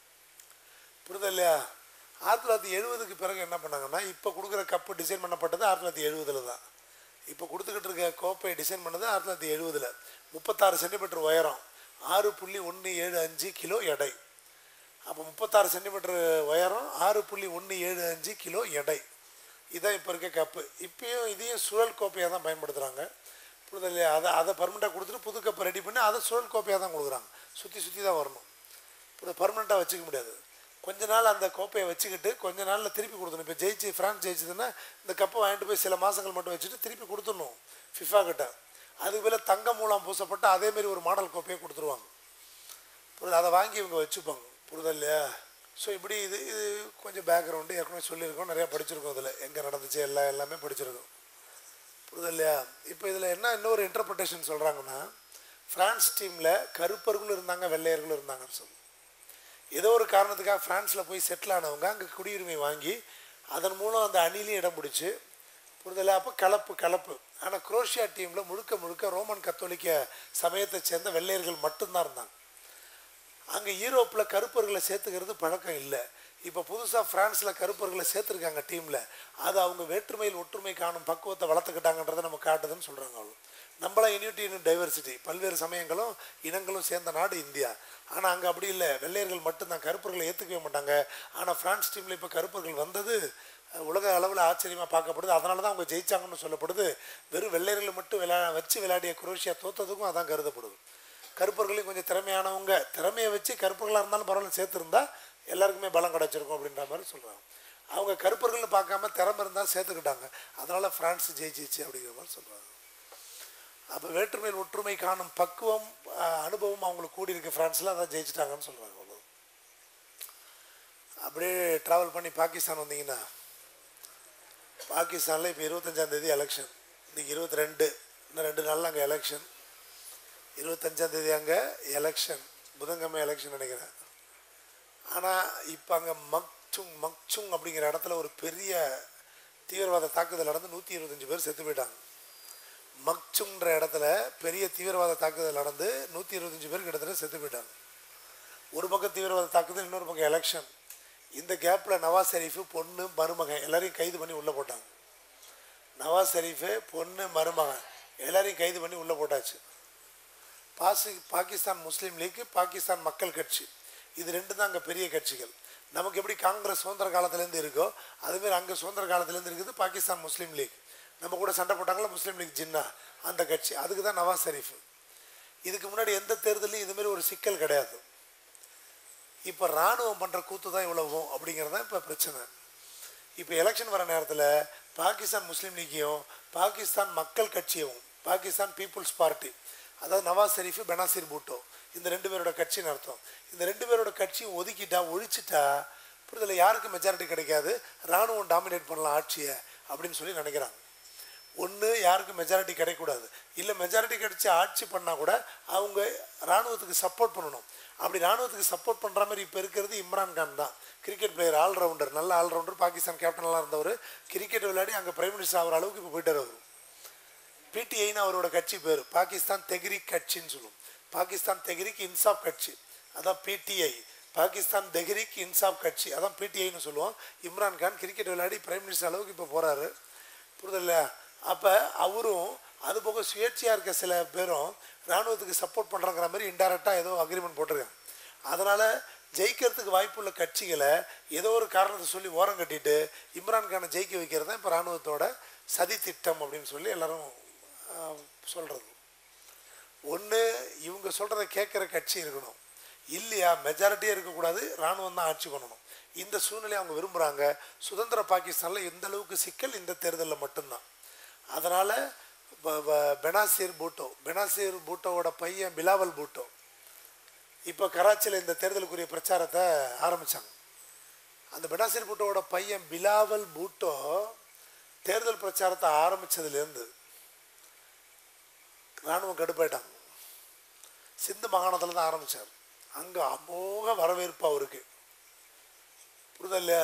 S1: புரியுதா இல்லையா ஆயிரத்தி தொள்ளாயிரத்தி எழுபதுக்கு பிறகு என்ன பண்ணாங்கன்னா இப்போ கொடுக்குற கப்பு டிசைன் பண்ணப்பட்டது ஆயிரத்தி தொள்ளாயிரத்தி எழுபதில் தான் இப்போ கொடுத்துக்கிட்டு இருக்க கோப்பை டிசைன் பண்ணது ஆயிரத்தி தொள்ளாயிரத்தி எழுபதில் முப்பத்தாறு சென்டிமீட்டர் உயரம் ஆறு புள்ளி ஒன்று ஏழு அஞ்சு கிலோ எடை அப்போ முப்பத்தாறு சென்டிமீட்டர் உயரம் ஆறு புள்ளி ஒன்று ஏழு அஞ்சு கிலோ எடை இதான் இப்போ இருக்க கப்பு இப்பயும் இதையும் சுழல் கோப்பையாக தான் பயன்படுத்துகிறாங்க புரியுதா இல்லையா அதை அதை பர்மனெண்ட்டாக கொடுத்துட்டு புது கப்பை ரெடி பண்ணி அதை சுழல் கோப்பையாக தான் கொடுக்குறாங்க சுற்றி சுற்றி தான் வரணும் இப்போ பர்மனெண்ட்டாக வச்சுக்க முடியாது கொஞ்ச நாள் அந்த கோப்பையை வச்சுக்கிட்டு கொஞ்ச நாளில் திருப்பி கொடுத்தணும் இப்போ ஜெயிச்சு ஃப்ரான்ஸ் ஜெயிச்சதுன்னா இந்த கப்பை வாங்கிட்டு போய் சில மாதங்கள் மட்டும் வச்சுட்டு திருப்பி கொடுத்துடணும் ஃபிஃபா கிட்ட அதுக்கு மேலே தங்க மூலம் பூசப்பட்டு அதேமாரி ஒரு மாடல் கோப்பையை கொடுத்துருவாங்க புரியுது அதை வாங்கி இவங்க வச்சுப்பாங்க புரியுதா இல்லையா ஸோ இப்படி இது இது கொஞ்சம் பேக்ரவுண்டு ஏற்கனவே சொல்லியிருக்கோம் நிறையா படிச்சிருக்கோம் இதில் எங்கே நடந்துச்சு எல்லாம் எல்லாமே படிச்சிருக்கோம் புரியுதா இல்லையா இப்போ இதில் என்ன இன்னொரு இன்டர்பிரிட்டேஷன் சொல்கிறாங்கன்னா ஃப்ரான்ஸ் டீமில் கருப்பர்களும் இருந்தாங்க வெள்ளையர்களும் இருந்தாங்கன்னு சொல்லி ஏதோ ஒரு காரணத்துக்காக ஃப்ரான்ஸில் போய் செட்டில் ஆனவங்க அங்கே குடியுரிமை வாங்கி அதன் மூலம் அந்த அணிலையும் இடம் பிடிச்சி புரிதல அப்போ கலப்பு கலப்பு ஆனால் குரோஷியா டீமில் முழுக்க முழுக்க ரோமன் கத்தோலிக்க சமயத்தை சேர்ந்த வெள்ளையர்கள் மட்டும்தான் இருந்தாங்க அங்கே யூரோப்பில் கருப்பர்களை சேர்த்துக்கிறது பழக்கம் இல்லை இப்போ புதுசாக ஃப்ரான்ஸில் கருப்பர்களை சேர்த்துருக்காங்க டீமில் அது அவங்க வேற்றுமையில் ஒற்றுமை காணும் பக்குவத்தை வளர்த்துக்கிட்டாங்கன்றதை நம்ம காட்டுதுன்னு சொல்கிறாங்க அவ்வளோ நம்மளாம் யூனிட்டி இன் டைவர்சிட்டி பல்வேறு சமயங்களும் இனங்களும் சேர்ந்த நாடு இந்தியா ஆனால் அங்கே அப்படி இல்லை வெள்ளையர்கள் மட்டும்தான் கருப்பர்களை ஏற்றுக்கவே மாட்டாங்க ஆனால் ஃப்ரான்ஸ் டீமில் இப்போ கருப்பர்கள் வந்தது அஹ், உலக அளவில் ஆச்சரியமாக பார்க்கப்படுது அதனால தான் அவங்க ஜெயிச்சாங்கன்னு சொல்லப்படுது வெறும் வெள்ளையர்களை மட்டும் விளையா வச்சு விளையாடிய குரோஷியா தோத்ததுக்கும் அதான் கருதப்படுது கருப்பர்களையும் கொஞ்சம் திறமையானவங்க திறமையை வச்சு கருப்பர்களாக இருந்தாலும் பரவாயில்ல சேர்த்துருந்தா எல்லாருக்குமே பலம் கிடச்சிருக்கும் அப்படின்ற மாதிரி சொல்கிறாங்க அவங்க கருப்பர்கள்னு பார்க்காம திறமை இருந்தால் சேர்த்துக்கிட்டாங்க அதனால் ஃப்ரான்ஸ் ஜெயிச்சிச்சு அப்படிங்கிற மாதிரி சொல்கிறாங்க அப்போ வேற்றுமையில் ஒற்றுமை காணும் பக்குவம் அஹ், அனுபவம் அவங்களுக்கு கூடி இருக்கு ஃப்ரான்ஸில் அதான் ஜெயிச்சிட்டாங்கன்னு சொல்கிறாங்க அவ்வளோ அப்படியே ட்ராவல் பண்ணி பாகிஸ்தான் வந்தீங்கன்னா பாகிஸ்தானில் இப்போ இருபத்தஞ்சாந்தேதி எலெக்ஷன் இன்னைக்கு இருபத்தி ரெண்டு இன்னும் ரெண்டு நாளில் அங்கே எலெக்ஷன் இருபத்தஞ்சாந்தேதி அங்கே எலெக்ஷன் புதன்கிழமை எலெக்ஷன் நினைக்கிறேன் ஆனால் இப்போ அங்கே மக்சுங் மக்சுங் அப்படிங்கிற இடத்துல ஒரு பெரிய தீவிரவாத தாக்குதல் நடந்து நூற்றி இருபத்தஞ்சி பேர் செத்து போயிட்டாங்க மக்சுங்கிற இடத்துல பெரிய தீவிரவாத தாக்குதல் நடந்து நூற்றி இருபத்தஞ்சி பேர் கிட்டத்தட்ட செத்து போயிட்டாங்க ஒரு பக்கம் தீவிரவாத தாக்குதல் இன்னொரு பக்கம் எலெக்ஷன் இந்த கேப்பில் நவாஸ் ஷெரீஃபு பொண்ணு மருமகன் எல்லாரையும் கைது பண்ணி உள்ளே போட்டாங்க நவாஸ் ஷெரீஃபு பொண்ணு மருமகன் எல்லாரையும் கைது பண்ணி உள்ளே போட்டாச்சு பாசி பாகிஸ்தான் முஸ்லீம் லீக் பாகிஸ்தான் மக்கள் கட்சி இது ரெண்டு தான் அங்கே பெரிய கட்சிகள் நமக்கு எப்படி காங்கிரஸ் சுதந்திர காலத்துலேருந்து இருக்கோ அதுமாரி அங்கே சுதந்திர காலத்துலேருந்து இருக்குது பாகிஸ்தான் முஸ்லீம் லீக் நம்ம கூட சண்டை போட்டாங்களா முஸ்லீம் லீக் ஜின்னா அந்த கட்சி அதுக்கு தான் நவாஸ் ஷெரீஃப் இதுக்கு முன்னாடி எந்த தேர்தலையும் இதுமாரி ஒரு சிக்கல் கிடையாது இப்போ இராணுவம் பண்ணுற கூத்து தான் இவ்வளவும் அப்படிங்கிறது தான் இப்போ பிரச்சனை இப்போ எலெக்ஷன் வர நேரத்தில் பாகிஸ்தான் முஸ்லீம் லீக்கையும் பாகிஸ்தான் மக்கள் கட்சியும் பாகிஸ்தான் பீப்புள்ஸ் பார்ட்டி அதாவது நவாஸ் ஷெரீஃப் பெனாசிர் பூட்டோ இந்த ரெண்டு பேரோட கட்சின்னு அர்த்தம் இந்த ரெண்டு பேரோட கட்சியும் ஒதுக்கிட்டா ஒழிச்சிட்டா புரிதல யாருக்கு மெஜாரிட்டி கிடைக்காது இராணுவம் டாமினேட் பண்ணலாம் ஆட்சியை அப்படின்னு சொல்லி நினைக்கிறாங்க ஒன்று யாருக்கும் மெஜாரிட்டி கிடைக்கக்கூடாது இல்லை மெஜாரிட்டி கிடைச்சி ஆட்சி பண்ணால் கூட அவங்க இராணுவத்துக்கு சப்போர்ட் பண்ணணும் அப்படி இராணுவத்துக்கு சப்போர்ட் பண்ணுற மாதிரி இப்போ இருக்கிறது இம்ரான் கான் தான் கிரிக்கெட் பிளேயர் ஆல்ரவுண்டர் நல்ல ஆல்ரவுண்டர் பாகிஸ்தான் கேப்டனெலாம் இருந்தவர் கிரிக்கெட் விளையாடி அங்கே பிரைம் மினிஸ்டர் ஆகிற அளவுக்கு இப்போ போயிட்டார் அவர் பிடிஐன்னு அவரோட கட்சி பேர் பாகிஸ்தான் தெஹ்ரிக் கட்சின்னு சொல்லுவோம் பாகிஸ்தான் தெஹ்ரிக் இன்சாப் கட்சி அதான் பிடிஐ பாகிஸ்தான் தெஹ்ரிக் இன்சாப் கட்சி அதான் பிடிஐன்னு சொல்லுவோம் இம்ரான் கான் கிரிக்கெட் விளையாடி பிரைம் மினிஸ்டர் அளவுக்கு இப்போ போகிறாரு புரியுதில்ல அப்போ அவரும் அது போக சுயேட்சையாக இருக்க சில பேரும் இராணுவத்துக்கு சப்போர்ட் பண்ணுறங்கிற மாதிரி இன்டைரக்டாக ஏதோ அக்ரிமெண்ட் போட்டிருக்காங்க அதனால் ஜெயிக்கிறதுக்கு வாய்ப்புள்ள கட்சிகளை ஏதோ ஒரு காரணத்தை சொல்லி ஓரம் கட்டிட்டு இம்ரான்கானை ஜெயிக்க வைக்கிறது தான் இப்போ இராணுவத்தோட சதி திட்டம் அப்படின்னு சொல்லி எல்லாரும் சொல்கிறது ஒன்று இவங்க சொல்கிறத கேட்குற கட்சி இருக்கணும் இல்லையா மெஜாரிட்டியே இருக்கக்கூடாது இராணுவம் தான் ஆட்சி பண்ணணும் இந்த சூழ்நிலையை அவங்க விரும்புகிறாங்க சுதந்திர பாகிஸ்தானில் எந்த அளவுக்கு சிக்கல் இந்த தேர்தலில் மட்டும்தான் அதனால் பெனாசீர் பூட்டோ பெனாசீர் பூட்டோவோட பையன் பிலாவல் பூட்டோ இப்போ கராச்சியில் இந்த தேர்தலுக்குரிய பிரச்சாரத்தை ஆரம்பித்தாங்க அந்த பெனாசீர் பூட்டோவோட பையன் பிலாவல் பூட்டோ தேர்தல் பிரச்சாரத்தை ஆரம்பித்ததுலேருந்து இராணுவம் கடுப்பாயிட்டாங்க சிந்து மாகாணத்தில் தான் ஆரம்பித்தார் அங்கே அமோக வரவேற்பு அவருக்கு புரியுதா இல்லையா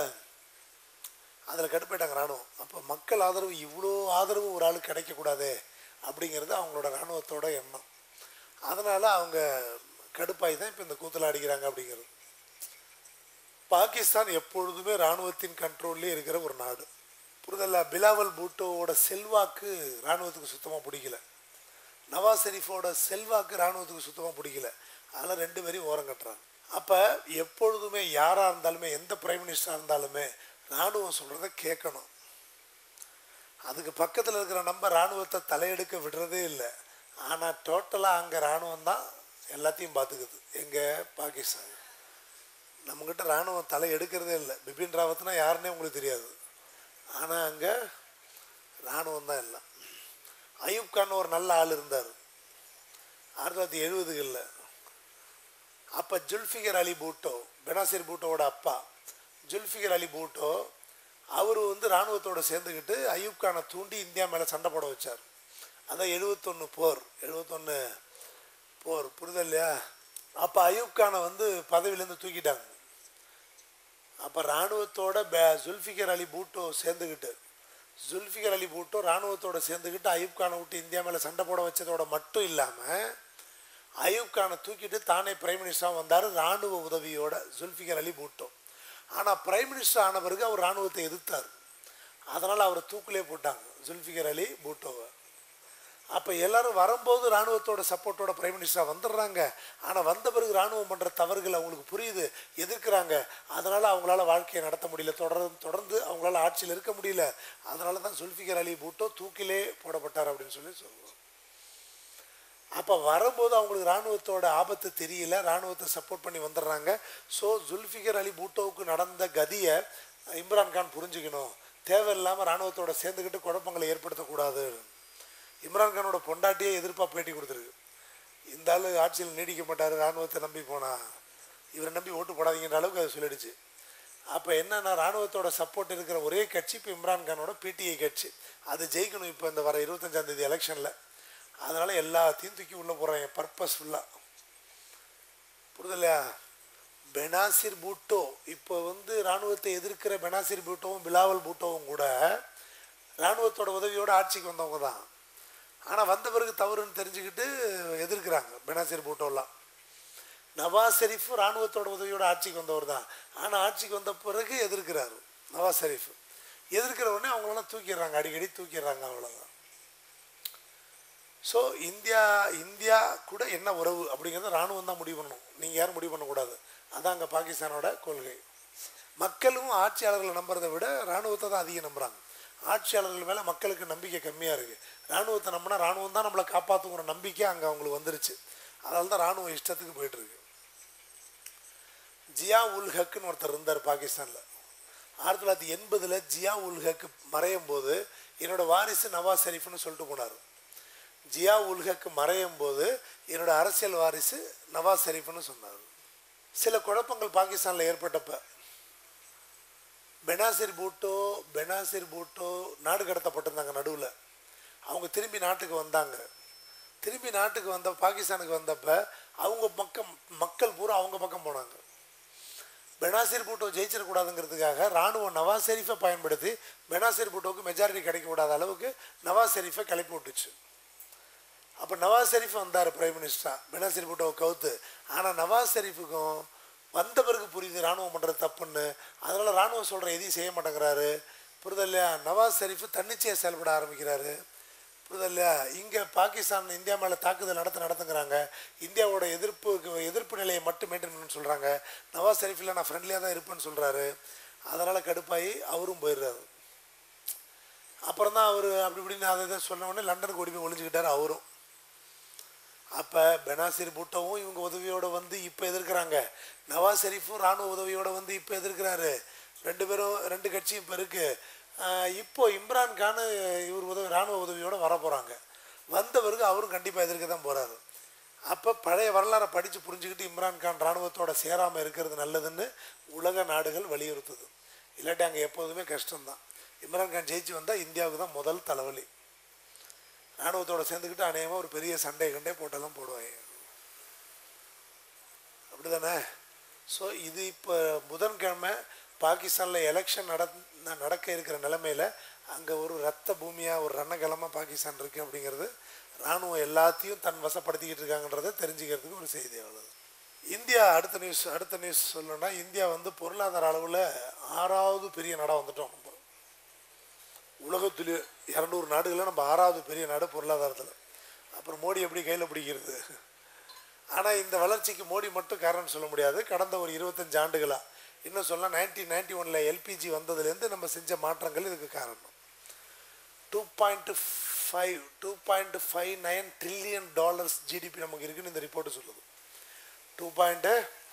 S1: அதில் கடுப்பாயிட்டாங்க இராணுவம் அப்போ மக்கள் ஆதரவு இவ்வளோ ஆதரவு ஒரு ஆளுக்கு கிடைக்கக்கூடாது அப்படிங்கிறது அவங்களோட இராணுவத்தோட எண்ணம் அதனால் அவங்க கடுப்பாகி தான் இப்போ இந்த கூத்தில் அடிக்கிறாங்க அப்படிங்கிறது பாகிஸ்தான் எப்பொழுதுமே இராணுவத்தின் கண்ட்ரோல்லே இருக்கிற ஒரு நாடு புரிதல்ல பிலாவல் பூட்டோவோட செல்வாக்கு இராணுவத்துக்கு சுத்தமாக பிடிக்கல நவாஸ் ஷெரீஃபோட செல்வாக்கு இராணுவத்துக்கு சுத்தமாக பிடிக்கல அதனால் ரெண்டு பேரையும் ஓரம் கட்டுறாங்க அப்போ எப்பொழுதுமே யாராக இருந்தாலுமே எந்த பிரைம் மினிஸ்டராக இருந்தாலுமே இராணுவம் சொல்கிறத கேட்கணும் அதுக்கு பக்கத்தில் இருக்கிற நம்ம இராணுவத்தை தலையெடுக்க விடுறதே இல்லை ஆனால் டோட்டலாக அங்கே இராணுவம் தான் எல்லாத்தையும் பார்த்துக்குது எங்கள் பாகிஸ்தான் நம்மக்கிட்ட இராணுவம் தலை எடுக்கிறதே இல்லை பிபின் ராவத்னா யாருன்னே உங்களுக்கு தெரியாது ஆனால் அங்கே இராணுவம் தான் இல்லை அயூப் கான் ஒரு நல்ல ஆள் இருந்தார் ஆயிரத்தி தொள்ளாயிரத்தி எழுபதுகளில் அப்போ ஜுல்ஃபிகர் அலி பூட்டோ பெனாசிர் பூட்டோவோட அப்பா ஜுல்ஃபிகர் அலி பூட்டோ அவர் வந்து இராணுவத்தோட சேர்ந்துக்கிட்டு அயூப் கானை தூண்டி இந்தியா மேலே சண்டை போட வச்சார் அதான் எழுபத்தொன்று போர் எழுபத்தொன்று போர் புரிதல் இல்லையா அப்போ அயூப் கானை வந்து பதவியிலேருந்து தூக்கிட்டாங்க அப்போ இராணுவத்தோட பே ஜுல்ஃபிகர் அலி பூட்டோ சேர்ந்துக்கிட்டு ஜுல்ஃபிகர் அலி பூட்டோ இராணுவத்தோட சேர்ந்துக்கிட்டு அயூப் கானை விட்டு இந்தியா மேலே சண்டை போட வச்சதோட மட்டும் இல்லாமல் அயூப் கானை தூக்கிட்டு தானே பிரைம் மினிஸ்டராக வந்தார் இராணுவ உதவியோட ஜுல்ஃபிகர் அலி பூட்டோ ஆனால் பிரைம் மினிஸ்டர் ஆன பிறகு அவர் இராணுவத்தை எதிர்த்தார் அதனால் அவரை தூக்கிலே போட்டாங்க ஜுல்ஃபிகர் அலி பூட்டோவை அப்போ எல்லாரும் வரும்போது இராணுவத்தோட சப்போர்ட்டோட பிரைம் மினிஸ்டராக வந்துடுறாங்க ஆனால் வந்த பிறகு இராணுவம் பண்ணுற தவறுகள் அவங்களுக்கு புரியுது எதிர்க்கிறாங்க அதனால் அவங்களால வாழ்க்கையை நடத்த முடியல தொடர்ந்து தொடர்ந்து அவங்களால ஆட்சியில் இருக்க முடியல அதனால தான் ஜுல்ஃபிகர் அலி பூட்டோ தூக்கிலே போடப்பட்டார் அப்படின்னு சொல்லி சொல்லுவோம் அப்போ வரும்போது அவங்களுக்கு இராணுவத்தோட ஆபத்து தெரியல இராணுவத்தை சப்போர்ட் பண்ணி வந்துடுறாங்க ஸோ ஜுல்ஃபிகர் அலி பூட்டோவுக்கு நடந்த கதியை இம்ரான்கான் புரிஞ்சுக்கணும் தேவையில்லாமல் இராணுவத்தோட சேர்ந்துக்கிட்டு குழப்பங்களை ஏற்படுத்தக்கூடாது இம்ரான்கானோட பொண்டாட்டியே எதிர்ப்பாக பேட்டி கொடுத்துருக்கு இந்த ஆள் ஆட்சியில் நீடிக்க மாட்டார் இராணுவத்தை நம்பி போனா இவரை நம்பி ஓட்டு போடாதீங்கன்ற அளவுக்கு அதை சொல்லிடுச்சு அப்போ என்னன்னா இராணுவத்தோட சப்போர்ட் இருக்கிற ஒரே கட்சி இப்போ இம்ரான்கானோட பிடிஐ கட்சி அது ஜெயிக்கணும் இப்போ இந்த வர இருபத்தஞ்சாம் தேதி எலெக்ஷனில் அதனால் எல்லாத்தையும் தூக்கி உள்ளே போகிறாங்க பர்பஸ்ஃபுல்லாக புரிதலையா பெனாசிர் பூட்டோ இப்போ வந்து இராணுவத்தை எதிர்க்கிற பெனாசிர் பூட்டோவும் பிலாவல் பூட்டோவும் கூட இராணுவத்தோட உதவியோட ஆட்சிக்கு வந்தவங்க தான் ஆனால் வந்த பிறகு தவறுன்னு தெரிஞ்சுக்கிட்டு எதிர்க்கிறாங்க பெனாசிர் பூட்டோலாம் நவாஸ் ஷெரீஃப் இராணுவத்தோட உதவியோட ஆட்சிக்கு வந்தவர் தான் ஆனால் ஆட்சிக்கு வந்த பிறகு எதிர்க்கிறார் நவாஸ் ஷெரீஃப் எதிர்க்கிற உடனே அவங்களெல்லாம் தூக்கிடுறாங்க அடிக்கடி தூக்கிடுறாங்க அவ்வளோதான் ஸோ இந்தியா இந்தியா கூட என்ன உறவு அப்படிங்கிறத இராணுவம் தான் முடிவு பண்ணணும் நீங்கள் யாரும் முடிவு பண்ணக்கூடாது அதான் அங்கே பாகிஸ்தானோட கொள்கை மக்களும் ஆட்சியாளர்களை நம்புறதை விட இராணுவத்தை தான் அதிகம் நம்புகிறாங்க ஆட்சியாளர்கள் மேலே மக்களுக்கு நம்பிக்கை கம்மியாக இருக்குது இராணுவத்தை நம்பினா இராணுவம் தான் நம்மளை காப்பாற்றுங்கிற நம்பிக்கை அங்கே அவங்களுக்கு வந்துருச்சு அதனால தான் இராணுவம் இஷ்டத்துக்கு போயிட்டுருக்கு ஜியா உல் ஹக்குன்னு ஒருத்தர் இருந்தார் பாகிஸ்தானில் ஆயிரத்தி தொள்ளாயிரத்தி எண்பதில் ஜியா உல் ஹக் மறையும் போது என்னோட வாரிசு நவாஸ் ஷெரீஃப்னு சொல்லிட்டு போனார் ஜியா உல் ஹக் மறையும் போது என்னோட அரசியல் வாரிசு நவாஸ் ஷெரீஃப்னு சொன்னார் சில குழப்பங்கள் பாகிஸ்தானில் ஏற்பட்டப்ப பெனாசிர் பூட்டோ பெனாசிர் பூட்டோ நாடு கடத்தப்பட்டிருந்தாங்க நடுவில் அவங்க திரும்பி நாட்டுக்கு வந்தாங்க திரும்பி நாட்டுக்கு வந்த பாகிஸ்தானுக்கு வந்தப்ப அவங்க பக்கம் மக்கள் பூரா அவங்க பக்கம் போனாங்க பெனாசிர் பூட்டோ ஜெயிச்சிடக்கூடாதுங்கிறதுக்காக ராணுவம் நவாஸ் ஷெரீஃபை பயன்படுத்தி பெனாசிர் பூட்டோவுக்கு மெஜாரிட்டி கிடைக்க விடாத அளவுக்கு நவாஸ் ஷெரீஃபை கிளப்பி விட்டுச்சு அப்போ நவாஸ் ஷெரீஃப் வந்தார் பிரைம் மினிஸ்டராக பெனாசிர் பூட்டோவை கவுத்து ஆனால் நவாஸ் ஷெரீஃபுக்கும் வந்த பிறகு புரியுது ராணுவம் பண்ணுறது தப்புன்னு அதனால் ராணுவம் சொல்கிற எதையும் செய்ய மாட்டேங்கிறாரு புரிதல் இல்லையா நவாஸ் ஷெரீஃப் தன்னிச்சையாக செயல்பட ஆரம்பிக்கிறாரு புரியுதா இல்லையா இங்கே பாகிஸ்தான் இந்தியா மேலே தாக்குதல் நடத்த நடத்துங்கிறாங்க இந்தியாவோட எதிர்ப்புக்கு எதிர்ப்பு நிலையை மட்டும் மெயின்டைன் பண்ணணும்னு சொல்கிறாங்க நவாஸ் ஷெரீஃபில் நான் ஃப்ரெண்ட்லியாக தான் இருப்பேன்னு சொல்கிறாரு அதனால் கடுப்பாகி அவரும் போயிடுறாரு அப்புறம் தான் அவர் அப்படி இப்படின்னு அதை இதை சொன்ன உடனே லண்டனுக்கு ஓடி போய் ஒளிஞ்சுக்கிட்டாரு அவரும் அப்போ பெனாசிர் பூட்டோவும் இவங்க உதவியோடு வந்து இப்போ எதிர்க்கிறாங்க நவாஸ் ஷெரீஃபும் இராணுவ உதவியோடு வந்து இப்போ எதிர்க்கிறாரு ரெண்டு பேரும் ரெண்டு கட்சியும் இப்போ இருக்குது இப்போ இம்ரான் கான் இவர் உதவி இராணுவ உதவியோடு வர போகிறாங்க வந்த பிறகு அவரும் கண்டிப்பாக எதிர்க்க தான் போகிறாரு அப்போ பழைய வரலாறை படித்து புரிஞ்சுக்கிட்டு இம்ரான் கான் இராணுவத்தோட சேராமல் இருக்கிறது நல்லதுன்னு உலக நாடுகள் வலியுறுத்துது இல்லாட்டி அங்கே எப்போதுமே கஷ்டம்தான் இம்ரான் கான் ஜெயிச்சு வந்தால் இந்தியாவுக்கு தான் முதல் தலைவலி ராணுவத்தோட சேர்ந்துக்கிட்டு அநேகமாக ஒரு பெரிய சண்டை கண்டே போட்டெல்லாம் போடுவாங்க அப்படி தானே ஸோ இது இப்போ புதன்கிழமை பாகிஸ்தானில் எலெக்ஷன் நட நடக்க இருக்கிற நிலமையில் அங்கே ஒரு ரத்த பூமியாக ஒரு ரணகலமாக பாகிஸ்தான் இருக்குது அப்படிங்கிறது இராணுவம் எல்லாத்தையும் தன் வசப்படுத்திக்கிட்டு இருக்காங்கன்றதை தெரிஞ்சுக்கிறதுக்கு ஒரு செய்தி அவ்வளவு இந்தியா அடுத்த நியூஸ் அடுத்த நியூஸ் சொல்லணும்னா இந்தியா வந்து பொருளாதார அளவில் ஆறாவது பெரிய நாடாக வந்துட்டோம் நம்ம உலகத்துலேயே இரநூறு நாடுகளில் நம்ம ஆறாவது பெரிய நாடு பொருளாதாரத்தில் அப்புறம் மோடி எப்படி கையில் பிடிக்கிறது ஆனால் இந்த வளர்ச்சிக்கு மோடி மட்டும் காரணம் சொல்ல முடியாது கடந்த ஒரு இருபத்தஞ்சு ஆண்டுகளாக இன்னும் சொல்ல நைன்டீன் நைன்டி ஒனில் எல்பிஜி வந்ததுலேருந்து நம்ம செஞ்ச மாற்றங்கள் இதுக்கு காரணம் two point five two point five nine trillion dollars GDP நமக்கு இருக்குன்னு இந்த ரிப்போர்ட் சொல்லுது two point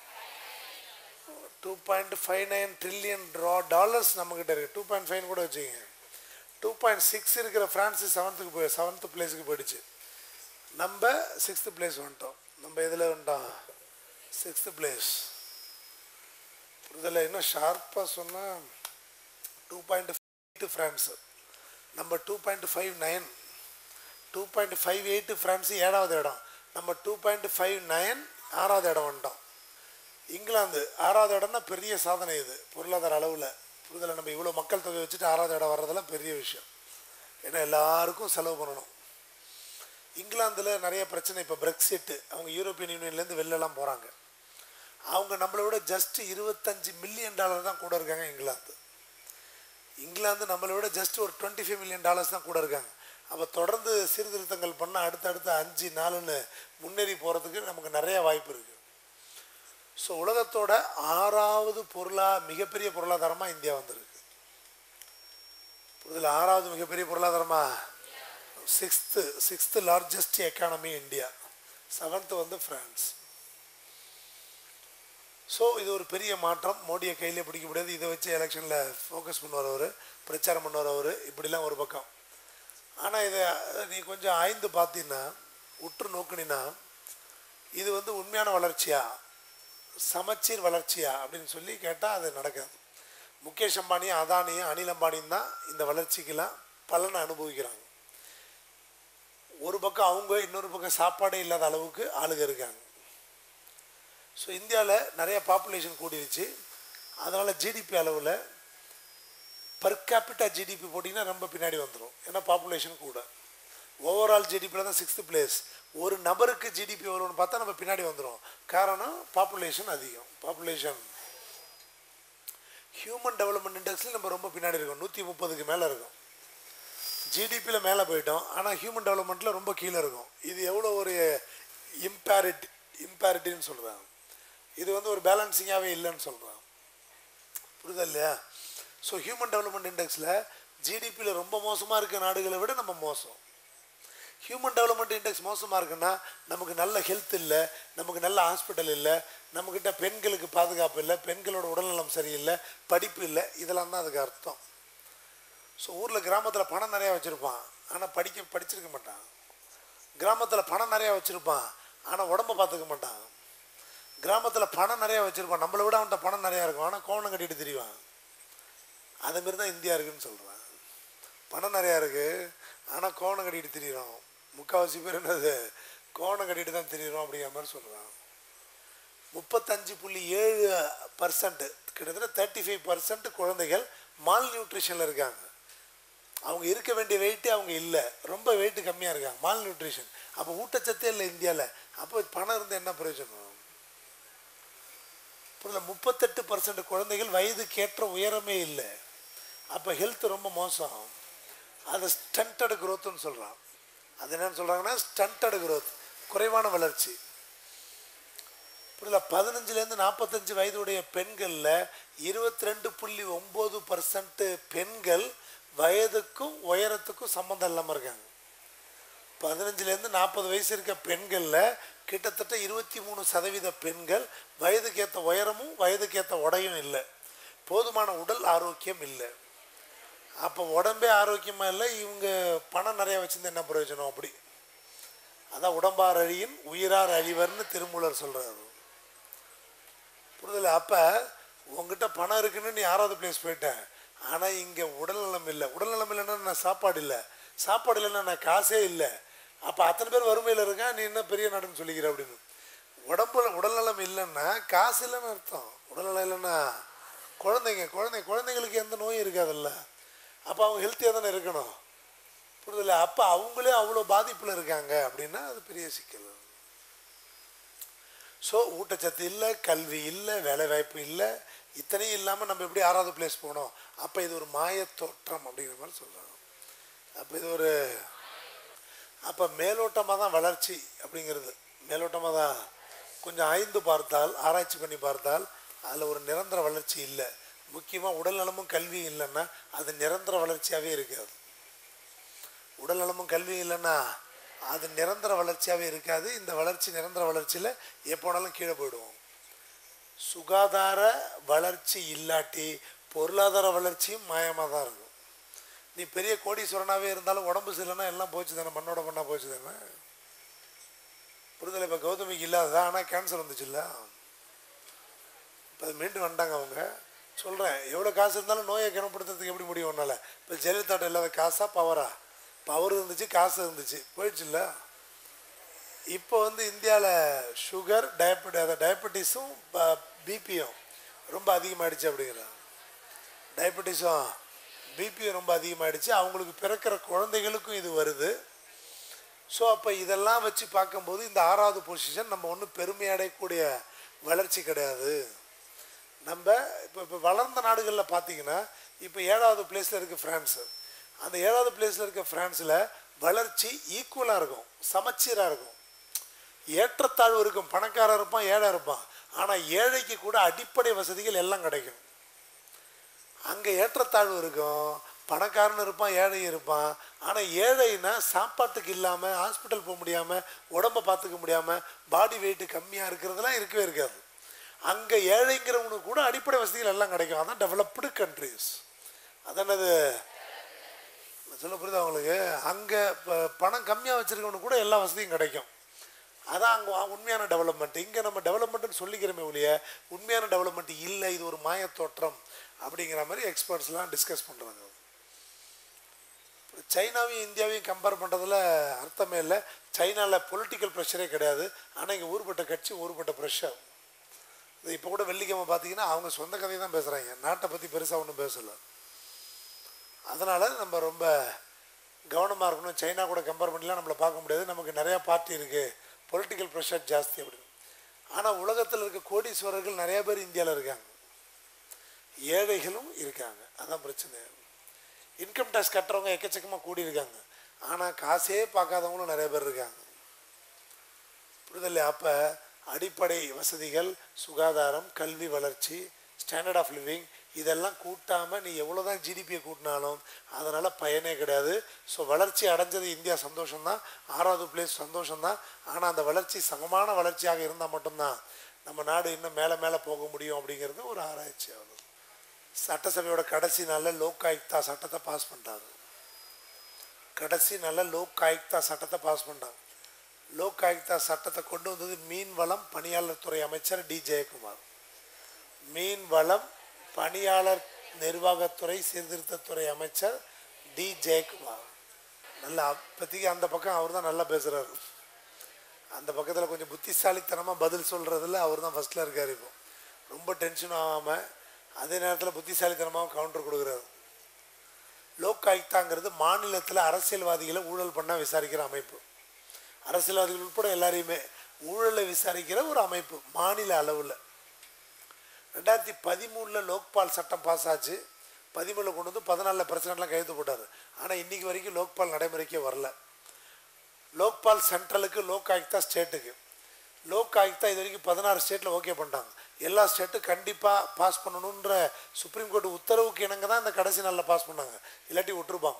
S1: two point five nine trillion ட்ரா டாலர்ஸ் நம்மக்கிட்ட இருக்குது டூ பாயிண்ட் ஃபைவ் கூட வச்சுக்கோங்க டூ பாயிண்ட் சிக்ஸ் இருக்கிற ஃப்ரான்ஸு செவன்த்துக்கு போய் செவன்த்து பிளேஸுக்கு போயிடுச்சு நம்ம சிக்ஸ்த்து பிளேஸ் வந்துட்டோம் நம்ம எதில் வந்துட்டோம் சிக்ஸ்த்து பிளேஸ் இதில் இன்னும் ஷார்ப்பாக சொன்னால் டூ பாயிண்ட் எயிட்டு ஃப்ரான்ஸு நம்ம two point five nine two point five eight France ஏழாவது இடம் நம்ம டூ பாயிண்ட் ஃபைவ் நைன் ஆறாவது இடம் வந்துட்டோம் இங்கிலாந்து ஆறாவது இடம்னா பெரிய சாதனை இது பொருளாதார அளவில் புரிதலை நம்ம இவ்வளோ மக்கள் தொகை வச்சுட்டு ஆறாவது இடம் வர்றதெல்லாம் பெரிய விஷயம் ஏன்னா எல்லாருக்கும் செலவு பண்ணணும் இங்கிலாந்தில் நிறைய பிரச்சனை இப்போ பிரெக்சிட்டு அவங்க யூரோப்பியன் யூனியன்லேருந்து வெளிலலாம் போகிறாங்க அவங்க நம்மளை விட ஜஸ்ட் இருபத்தஞ்சி மில்லியன் டாலர் தான் கூட இருக்காங்க இங்கிலாந்து இங்கிலாந்து நம்மளை விட ஜஸ்ட் ஒரு டுவெண்ட்டி ஃபைவ் மில்லியன் டாலர்ஸ் தான் கூட இருக்காங்க அப்போ தொடர்ந்து சீர்திருத்தங்கள் பண்ணால் அடுத்தடுத்து அஞ்சு நாலுன்னு முன்னேறி போகிறதுக்கு நமக்கு நிறைய வாய்ப்பு இருக்குது ஸோ உலகத்தோட ஆறாவது பொருளா மிகப்பெரிய பொருளாதாரமாக இந்தியா வந்திருக்கு இதில் ஆறாவது மிகப்பெரிய பொருளாதாரமா sixth sixth largest economy India seventh வந்து ஃப்ரான்ஸ் ஸோ இது ஒரு பெரிய மாற்றம் மோடியை கையிலே பிடிக்க முடியாது இதை வச்சு எலெக்ஷனில் ஃபோக்கஸ் பண்ணுவார் அவர் பிரச்சாரம் பண்ணுவார் அவர் இப்படிலாம் ஒரு பக்கம் ஆனால் இதை நீ கொஞ்சம் ஆய்ந்து பார்த்தீங்கன்னா உற்று நோக்குனினா இது வந்து உண்மையான வளர்ச்சியா சமச்சீர் வளர்ச்சியா அப்படின்னு சொல்லி கேட்டால் அது நடக்காது முகேஷ் அம்பானியும் அதானியும் அனில் அம்பானியும் தான் இந்த வளர்ச்சிக்கெல்லாம் பலனை அனுபவிக்கிறாங்க ஒரு பக்கம் அவங்க இன்னொரு பக்கம் சாப்பாடே இல்லாத அளவுக்கு ஆளுங்க இருக்காங்க ஸோ இந்தியாவில் நிறைய பாப்புலேஷன் கூடிருச்சு அதனால் ஜிடிபி அளவில் பர் கேபிட்டா ஜிடிபி போட்டிங்கன்னா ரொம்ப பின்னாடி வந்துடும் ஏன்னா பாப்புலேஷன் கூட ஓவரால் ஜிடிபியில் தான் சிக்ஸ்த்து பிளேஸ் ஒரு நபருக்கு ஜிடிபி வரும்னு பார்த்தா நம்ம பின்னாடி வந்துடும் காரணம் பாப்புலேஷன் அதிகம் பாப்புலேஷன் ஹியூமன் டெவலப்மெண்ட் இண்டெக்ஸில் நம்ம ரொம்ப பின்னாடி இருக்கோம் நூற்றி முப்பதுக்கு மேலே இருக்கும் ஜிடிபியில் மேலே போயிட்டோம் ஆனால் ஹியூமன் டெவலப்மெண்ட்டில் ரொம்ப கீழே இருக்கும் இது எவ்வளோ ஒரு இம்பேரிட்டி இம்பேரிட்டின்னு சொல்கிறாங்க இது வந்து ஒரு பேலன்சிங்காகவே இல்லைன்னு சொல்கிறாங்க புரியுதா இல்லையா ஸோ ஹியூமன் டெவலப்மெண்ட் இண்டெக்ஸில் ஜிடிபியில் ரொம்ப மோசமாக இருக்க நாடுகளை விட நம்ம மோசம் ஹியூமன் டெவலப்மெண்ட் இண்டெக்ஸ் மோசமாக இருக்குன்னா நமக்கு நல்ல ஹெல்த் இல்லை நமக்கு நல்ல ஹாஸ்பிட்டல் இல்லை நம்மக்கிட்ட பெண்களுக்கு பாதுகாப்பு இல்லை பெண்களோட உடல்நலம் சரியில்லை படிப்பு இல்லை இதெல்லாம் தான் அதுக்கு அர்த்தம் ஸோ ஊரில் கிராமத்தில் பணம் நிறையா வச்சுருப்பான் ஆனால் படிக்க படிச்சிருக்க மாட்டான் கிராமத்தில் பணம் நிறையா வச்சுருப்பான் ஆனால் உடம்ப பார்த்துக்க மாட்டான் கிராமத்தில் பணம் நிறையா வச்சுருப்பான் நம்மளை விட அவன்கிட்ட பணம் நிறையா இருக்கும் ஆனால் கோவணம் கட்டிட்டு திரிவான் அதேமாரி தான் இந்தியா இருக்குன்னு சொல்கிறான் பணம் நிறையா இருக்குது ஆனால் கோவணம் கட்டிட்டு திரியிறோம் முக்கால்வாசி பேர் என்னது கோவணம் கட்டிட்டு தான் திரியிறோம் அப்படிங்கிற மாதிரி சொல்கிறான் முப்பத்தஞ்சு புள்ளி ஏழு பர்சன்ட் கிட்டத்தட்ட தேர்ட்டி ஃபைவ் பர்சன்ட் குழந்தைகள் மால் நியூட்ரிஷனில் இருக்காங்க அவங்க இருக்க வேண்டிய வெயிட்டே அவங்க இல்லை ரொம்ப வெயிட் கம்மியாக இருக்காங்க மால் நியூட்ரிஷன் அப்போ ஊட்டச்சத்தே இல்லை இந்தியாவில் அப்போ பணம் இருந்து என்ன பிரயோஜனம் புரியல முப்பத்தெட்டு பர்சன்ட் குழந்தைகள் வயதுக்கேற்ற உயரமே இல்லை அப்போ ஹெல்த் ரொம்ப மோசம் அதை ஸ்டண்டட் க்ரோத்துன்னு சொல்கிறான் அது என்னன்னு சொல்கிறாங்கன்னா ஸ்டண்டட் growth குறைவான வளர்ச்சி புரியல பதினஞ்சுலேருந்து நாற்பத்தஞ்சு வயதுடைய பெண்களில் இருபத்தி ரெண்டு புள்ளி ஒம்பது பர்சன்ட் பெண்கள் வயதுக்கும் உயரத்துக்கும் சம்மந்தம் இல்லாமல் இருக்காங்க பதினஞ்சுலேருந்து நாற்பது வயசு இருக்க பெண்களில் கிட்டத்தட்ட இருபத்தி மூணு சதவீத பெண்கள் வயதுக்கேற்ற உயரமும் வயதுக்கேற்ற உடையும் இல்லை போதுமான உடல் ஆரோக்கியம் இல்லை அப்போ உடம்பே ஆரோக்கியமாக இல்லை இவங்க பணம் நிறையா வச்சிருந்தா என்ன பிரயோஜனம் அப்படி அதான் உடம்பார் அழியின் உயிரார் அழிவர்னு திருமூலர் சொல்கிறாரு புரிதல அப்போ உங்ககிட்ட பணம் இருக்குன்னு நீ ஆறாவது பிளேஸ் போயிட்ட ஆனால் இங்கே உடல்நலம் இல்லை உடல்நலம் இல்லைன்னா நான் சாப்பாடு இல்லை சாப்பாடு இல்லைன்னா நான் காசே இல்லை அப்போ அத்தனை பேர் வறுமையில் இருக்கான் நீ என்ன பெரிய நாடுன்னு சொல்லிக்கிற அப்படின்னு உடம்புல உடல்நலம் இல்லைன்னா காசு இல்லைன்னு அர்த்தம் உடல்நலம் இல்லைன்னா குழந்தைங்க குழந்தைங்க குழந்தைங்களுக்கு எந்த நோயும் இருக்காதுல்ல அப்போ அவங்க ஹெல்த்தியாக தானே இருக்கணும் புரிதல அப்போ அவங்களே அவ்வளோ பாதிப்பில் இருக்காங்க அப்படின்னா அது பெரிய சிக்கல் ஸோ ஊட்டச்சத்து இல்லை கல்வி இல்லை வேலை வாய்ப்பு இல்லை இத்தனையும் இல்லாமல் நம்ம எப்படி ஆறாவது பிளேஸ் போனோம் அப்போ இது ஒரு மாயத் தோற்றம் அப்படிங்கிற மாதிரி சொல்கிறாங்க அப்போ இது ஒரு அப்போ மேலோட்டமாக தான் வளர்ச்சி அப்படிங்கிறது மேலோட்டமாக தான் கொஞ்சம் ஆய்ந்து பார்த்தால் ஆராய்ச்சி பண்ணி பார்த்தால் அதில் ஒரு நிரந்தர வளர்ச்சி இல்லை முக்கியமாக உடல்நலமும் கல்வியும் இல்லைன்னா அது நிரந்தர வளர்ச்சியாகவே இருக்காது உடல்நலமும் கல்வியும் இல்லைன்னா அது நிரந்தர வளர்ச்சியாகவே இருக்காது இந்த வளர்ச்சி நிரந்தர வளர்ச்சியில் எப்போனாலும் கீழே போயிடுவோம் சுகாதார வளர்ச்சி இல்லாட்டி பொருளாதார வளர்ச்சியும் மாயமாக தான் இருக்கும் நீ பெரிய கோடீஸ்வரனாகவே இருந்தாலும் உடம்பு சரியில்லைன்னா எல்லாம் போச்சு தானே மண்ணோட மண்ணாக போச்சு தானே புரிதலை இப்போ கௌதமிக்கு இல்லாததா ஆனால் கேன்சர் வந்துச்சுல்ல இப்போ அது மீண்டு வந்துட்டாங்க அவங்க சொல்கிறேன் எவ்வளோ காசு இருந்தாலும் நோயை குணப்படுத்துறதுக்கு எப்படி முடியும் உன்னால் இப்போ ஜெயலலிதாட்ட இல்லாத காசா பவரா பவர் இருந்துச்சு காசு இருந்துச்சு போயிடுச்சுல்ல இப்போ வந்து இந்தியாவில் சுகர் டயபெட்டி அதை டயபெட்டிஸும் பிபியும் ரொம்ப அதிகமாகிடுச்சு அப்படிங்கிறாங்க டயபெட்டிஸும் பிபியும் ரொம்ப அதிகமாகிடுச்சு அவங்களுக்கு பிறக்கிற குழந்தைகளுக்கும் இது வருது ஸோ அப்போ இதெல்லாம் வச்சு பார்க்கும்போது இந்த ஆறாவது பொசிஷன் நம்ம ஒன்றும் பெருமை அடையக்கூடிய வளர்ச்சி கிடையாது நம்ம இப்போ இப்போ வளர்ந்த நாடுகளில் பார்த்தீங்கன்னா இப்போ ஏழாவது பிளேஸில் இருக்குது ஃப்ரான்ஸு அந்த ஏழாவது பிளேஸில் இருக்க ஃப்ரான்ஸில் வளர்ச்சி ஈக்குவலாக இருக்கும் சமச்சீராக இருக்கும் ஏற்றத்தாழ்வு இருக்கும் பணக்காரன் இருப்பான் ஏழை இருப்பான் ஆனால் ஏழைக்கு கூட அடிப்படை வசதிகள் எல்லாம் கிடைக்கும் அங்கே ஏற்றத்தாழ்வு இருக்கும் பணக்காரன் இருப்பான் ஏழை இருப்பான் ஆனால் ஏழைன்னா சாப்பாட்டுக்கு இல்லாமல் ஹாஸ்பிட்டல் போக முடியாமல் உடம்பை பார்த்துக்க முடியாமல் பாடி வெயிட் கம்மியாக இருக்கிறதுலாம் இருக்கவே இருக்காது அங்கே ஏழைங்கிறவனுக்கு கூட அடிப்படை வசதிகள் எல்லாம் கிடைக்கும் அதான் டெவலப்டு கண்ட்ரிஸ் அதானது நான் சொல்ல புரியுதா உங்களுக்கு அங்கே பணம் கம்மியாக வச்சுருக்கவனுக்கு கூட எல்லா வசதியும் கிடைக்கும் அதான் அங்கே உண்மையான டெவலப்மெண்ட் இங்கே நம்ம டெவலப்மெண்ட்னு சொல்லிக்கிறோமே ஒழிய உண்மையான டெவலப்மெண்ட் இல்லை இது ஒரு மாயத் தோற்றம் அப்படிங்கிற மாதிரி எக்ஸ்பர்ட்ஸ்லாம் டிஸ்கஸ் பண்ணுறாங்க சைனாவையும் இந்தியாவையும் கம்பேர் பண்ணுறதுல அர்த்தமே இல்லை சைனாவில் பொலிட்டிக்கல் ப்ரெஷரே கிடையாது ஆனால் இங்கே ஊர்பட்ட கட்சி ஊர்பட்ட ப்ரெஷர் இது இப்போ கூட வெள்ளிக்கிழமை பார்த்தீங்கன்னா அவங்க சொந்த கதையை தான் பேசுகிறாங்க நாட்டை பற்றி பெருசாக ஒன்றும் பேசலை அதனால் நம்ம ரொம்ப கவனமாக இருக்கணும் சைனா கூட கம்பேர் பண்ணிலாம் நம்மளை பார்க்க முடியாது நமக்கு நிறையா பார்ட்டி இருக்குது பொலிட்டிக்கல் ப்ரெஷர் ஜாஸ்தி அப்படின்னு ஆனால் உலகத்தில் இருக்க கோடீஸ்வரர்கள் நிறைய பேர் இந்தியாவில் இருக்காங்க ஏழைகளும் இருக்காங்க அதான் பிரச்சனை இன்கம் டேக்ஸ் கட்டுறவங்க எக்கச்சக்கமாக கூடி இருக்காங்க ஆனால் காசே பார்க்காதவங்களும் நிறைய பேர் இருக்காங்க புரிதல் அப்போ அடிப்படை வசதிகள் சுகாதாரம் கல்வி வளர்ச்சி ஸ்டாண்டர்ட் ஆஃப் லிவிங் இதெல்லாம் கூட்டாமல் நீ எவ்வளோ தான் ஜிடிபியை கூட்டினாலும் அதனால் பயனே கிடையாது ஸோ வளர்ச்சி அடைஞ்சது இந்தியா சந்தோஷம்தான் ஆறாவது பிளேஸ் சந்தோஷம்தான் ஆனால் அந்த வளர்ச்சி சமமான வளர்ச்சியாக இருந்தால் மட்டும்தான் நம்ம நாடு இன்னும் மேலே மேலே போக முடியும் அப்படிங்கிறது ஒரு ஆராய்ச்சி ஆகுது சட்டசபையோட கடைசி நாளில் லோக் ஆயுக்தா சட்டத்தை பாஸ் பண்ணிட்டாங்க கடைசி நாளில் லோக் ஆயுக்தா சட்டத்தை பாஸ் பண்ணிட்டாங்க லோக் ஆயுக்தா சட்டத்தை கொண்டு வந்தது மீன் வளம் பணியாளர் துறை அமைச்சர் டி ஜெயக்குமார் மீன் வளம் பணியாளர் நிர்வாகத்துறை சீர்திருத்தத்துறை அமைச்சர் டி ஜெயக்குமார் நல்லா அப்போதைக்கு அந்த பக்கம் அவர் தான் நல்லா பேசுகிறாரு அந்த பக்கத்தில் கொஞ்சம் புத்திசாலித்தனமாக பதில் சொல்கிறதுல அவர் தான் ஃபஸ்ட்டில் இருக்கார் இப்போ ரொம்ப டென்ஷன் ஆகாமல் அதே நேரத்தில் புத்திசாலித்தனமாகவும் கவுண்டர் கொடுக்குறாரு லோக் ஆயுக்தாங்கிறது மாநிலத்தில் அரசியல்வாதிகளை ஊழல் பண்ணால் விசாரிக்கிற அமைப்பு அரசியல்வாதிகள் உட்பட எல்லாரையுமே ஊழலை விசாரிக்கிற ஒரு அமைப்பு மாநில அளவில் ரெண்டாயிரத்தி பதிமூணில் லோக்பால் சட்டம் பாஸ் ஆச்சு பதிமூணில் கொண்டு வந்து பதினாலில் பிரசிடண்ட்லாம் கையெழுத்து போட்டார் ஆனால் இன்றைக்கி வரைக்கும் லோக்பால் நடைமுறைக்கே வரல லோக்பால் சென்ட்ரலுக்கு லோக் ஆயுக்தா ஸ்டேட்டுக்கு லோக் ஆயுக்தா இது வரைக்கும் பதினாறு ஸ்டேட்டில் ஓகே பண்ணிட்டாங்க எல்லா ஸ்டேட்டும் கண்டிப்பாக பாஸ் பண்ணணுன்ற சுப்ரீம் கோர்ட் உத்தரவுக்கு இணங்க தான் இந்த கடைசி நாளில் பாஸ் பண்ணாங்க இல்லாட்டி விட்டுருப்பாங்க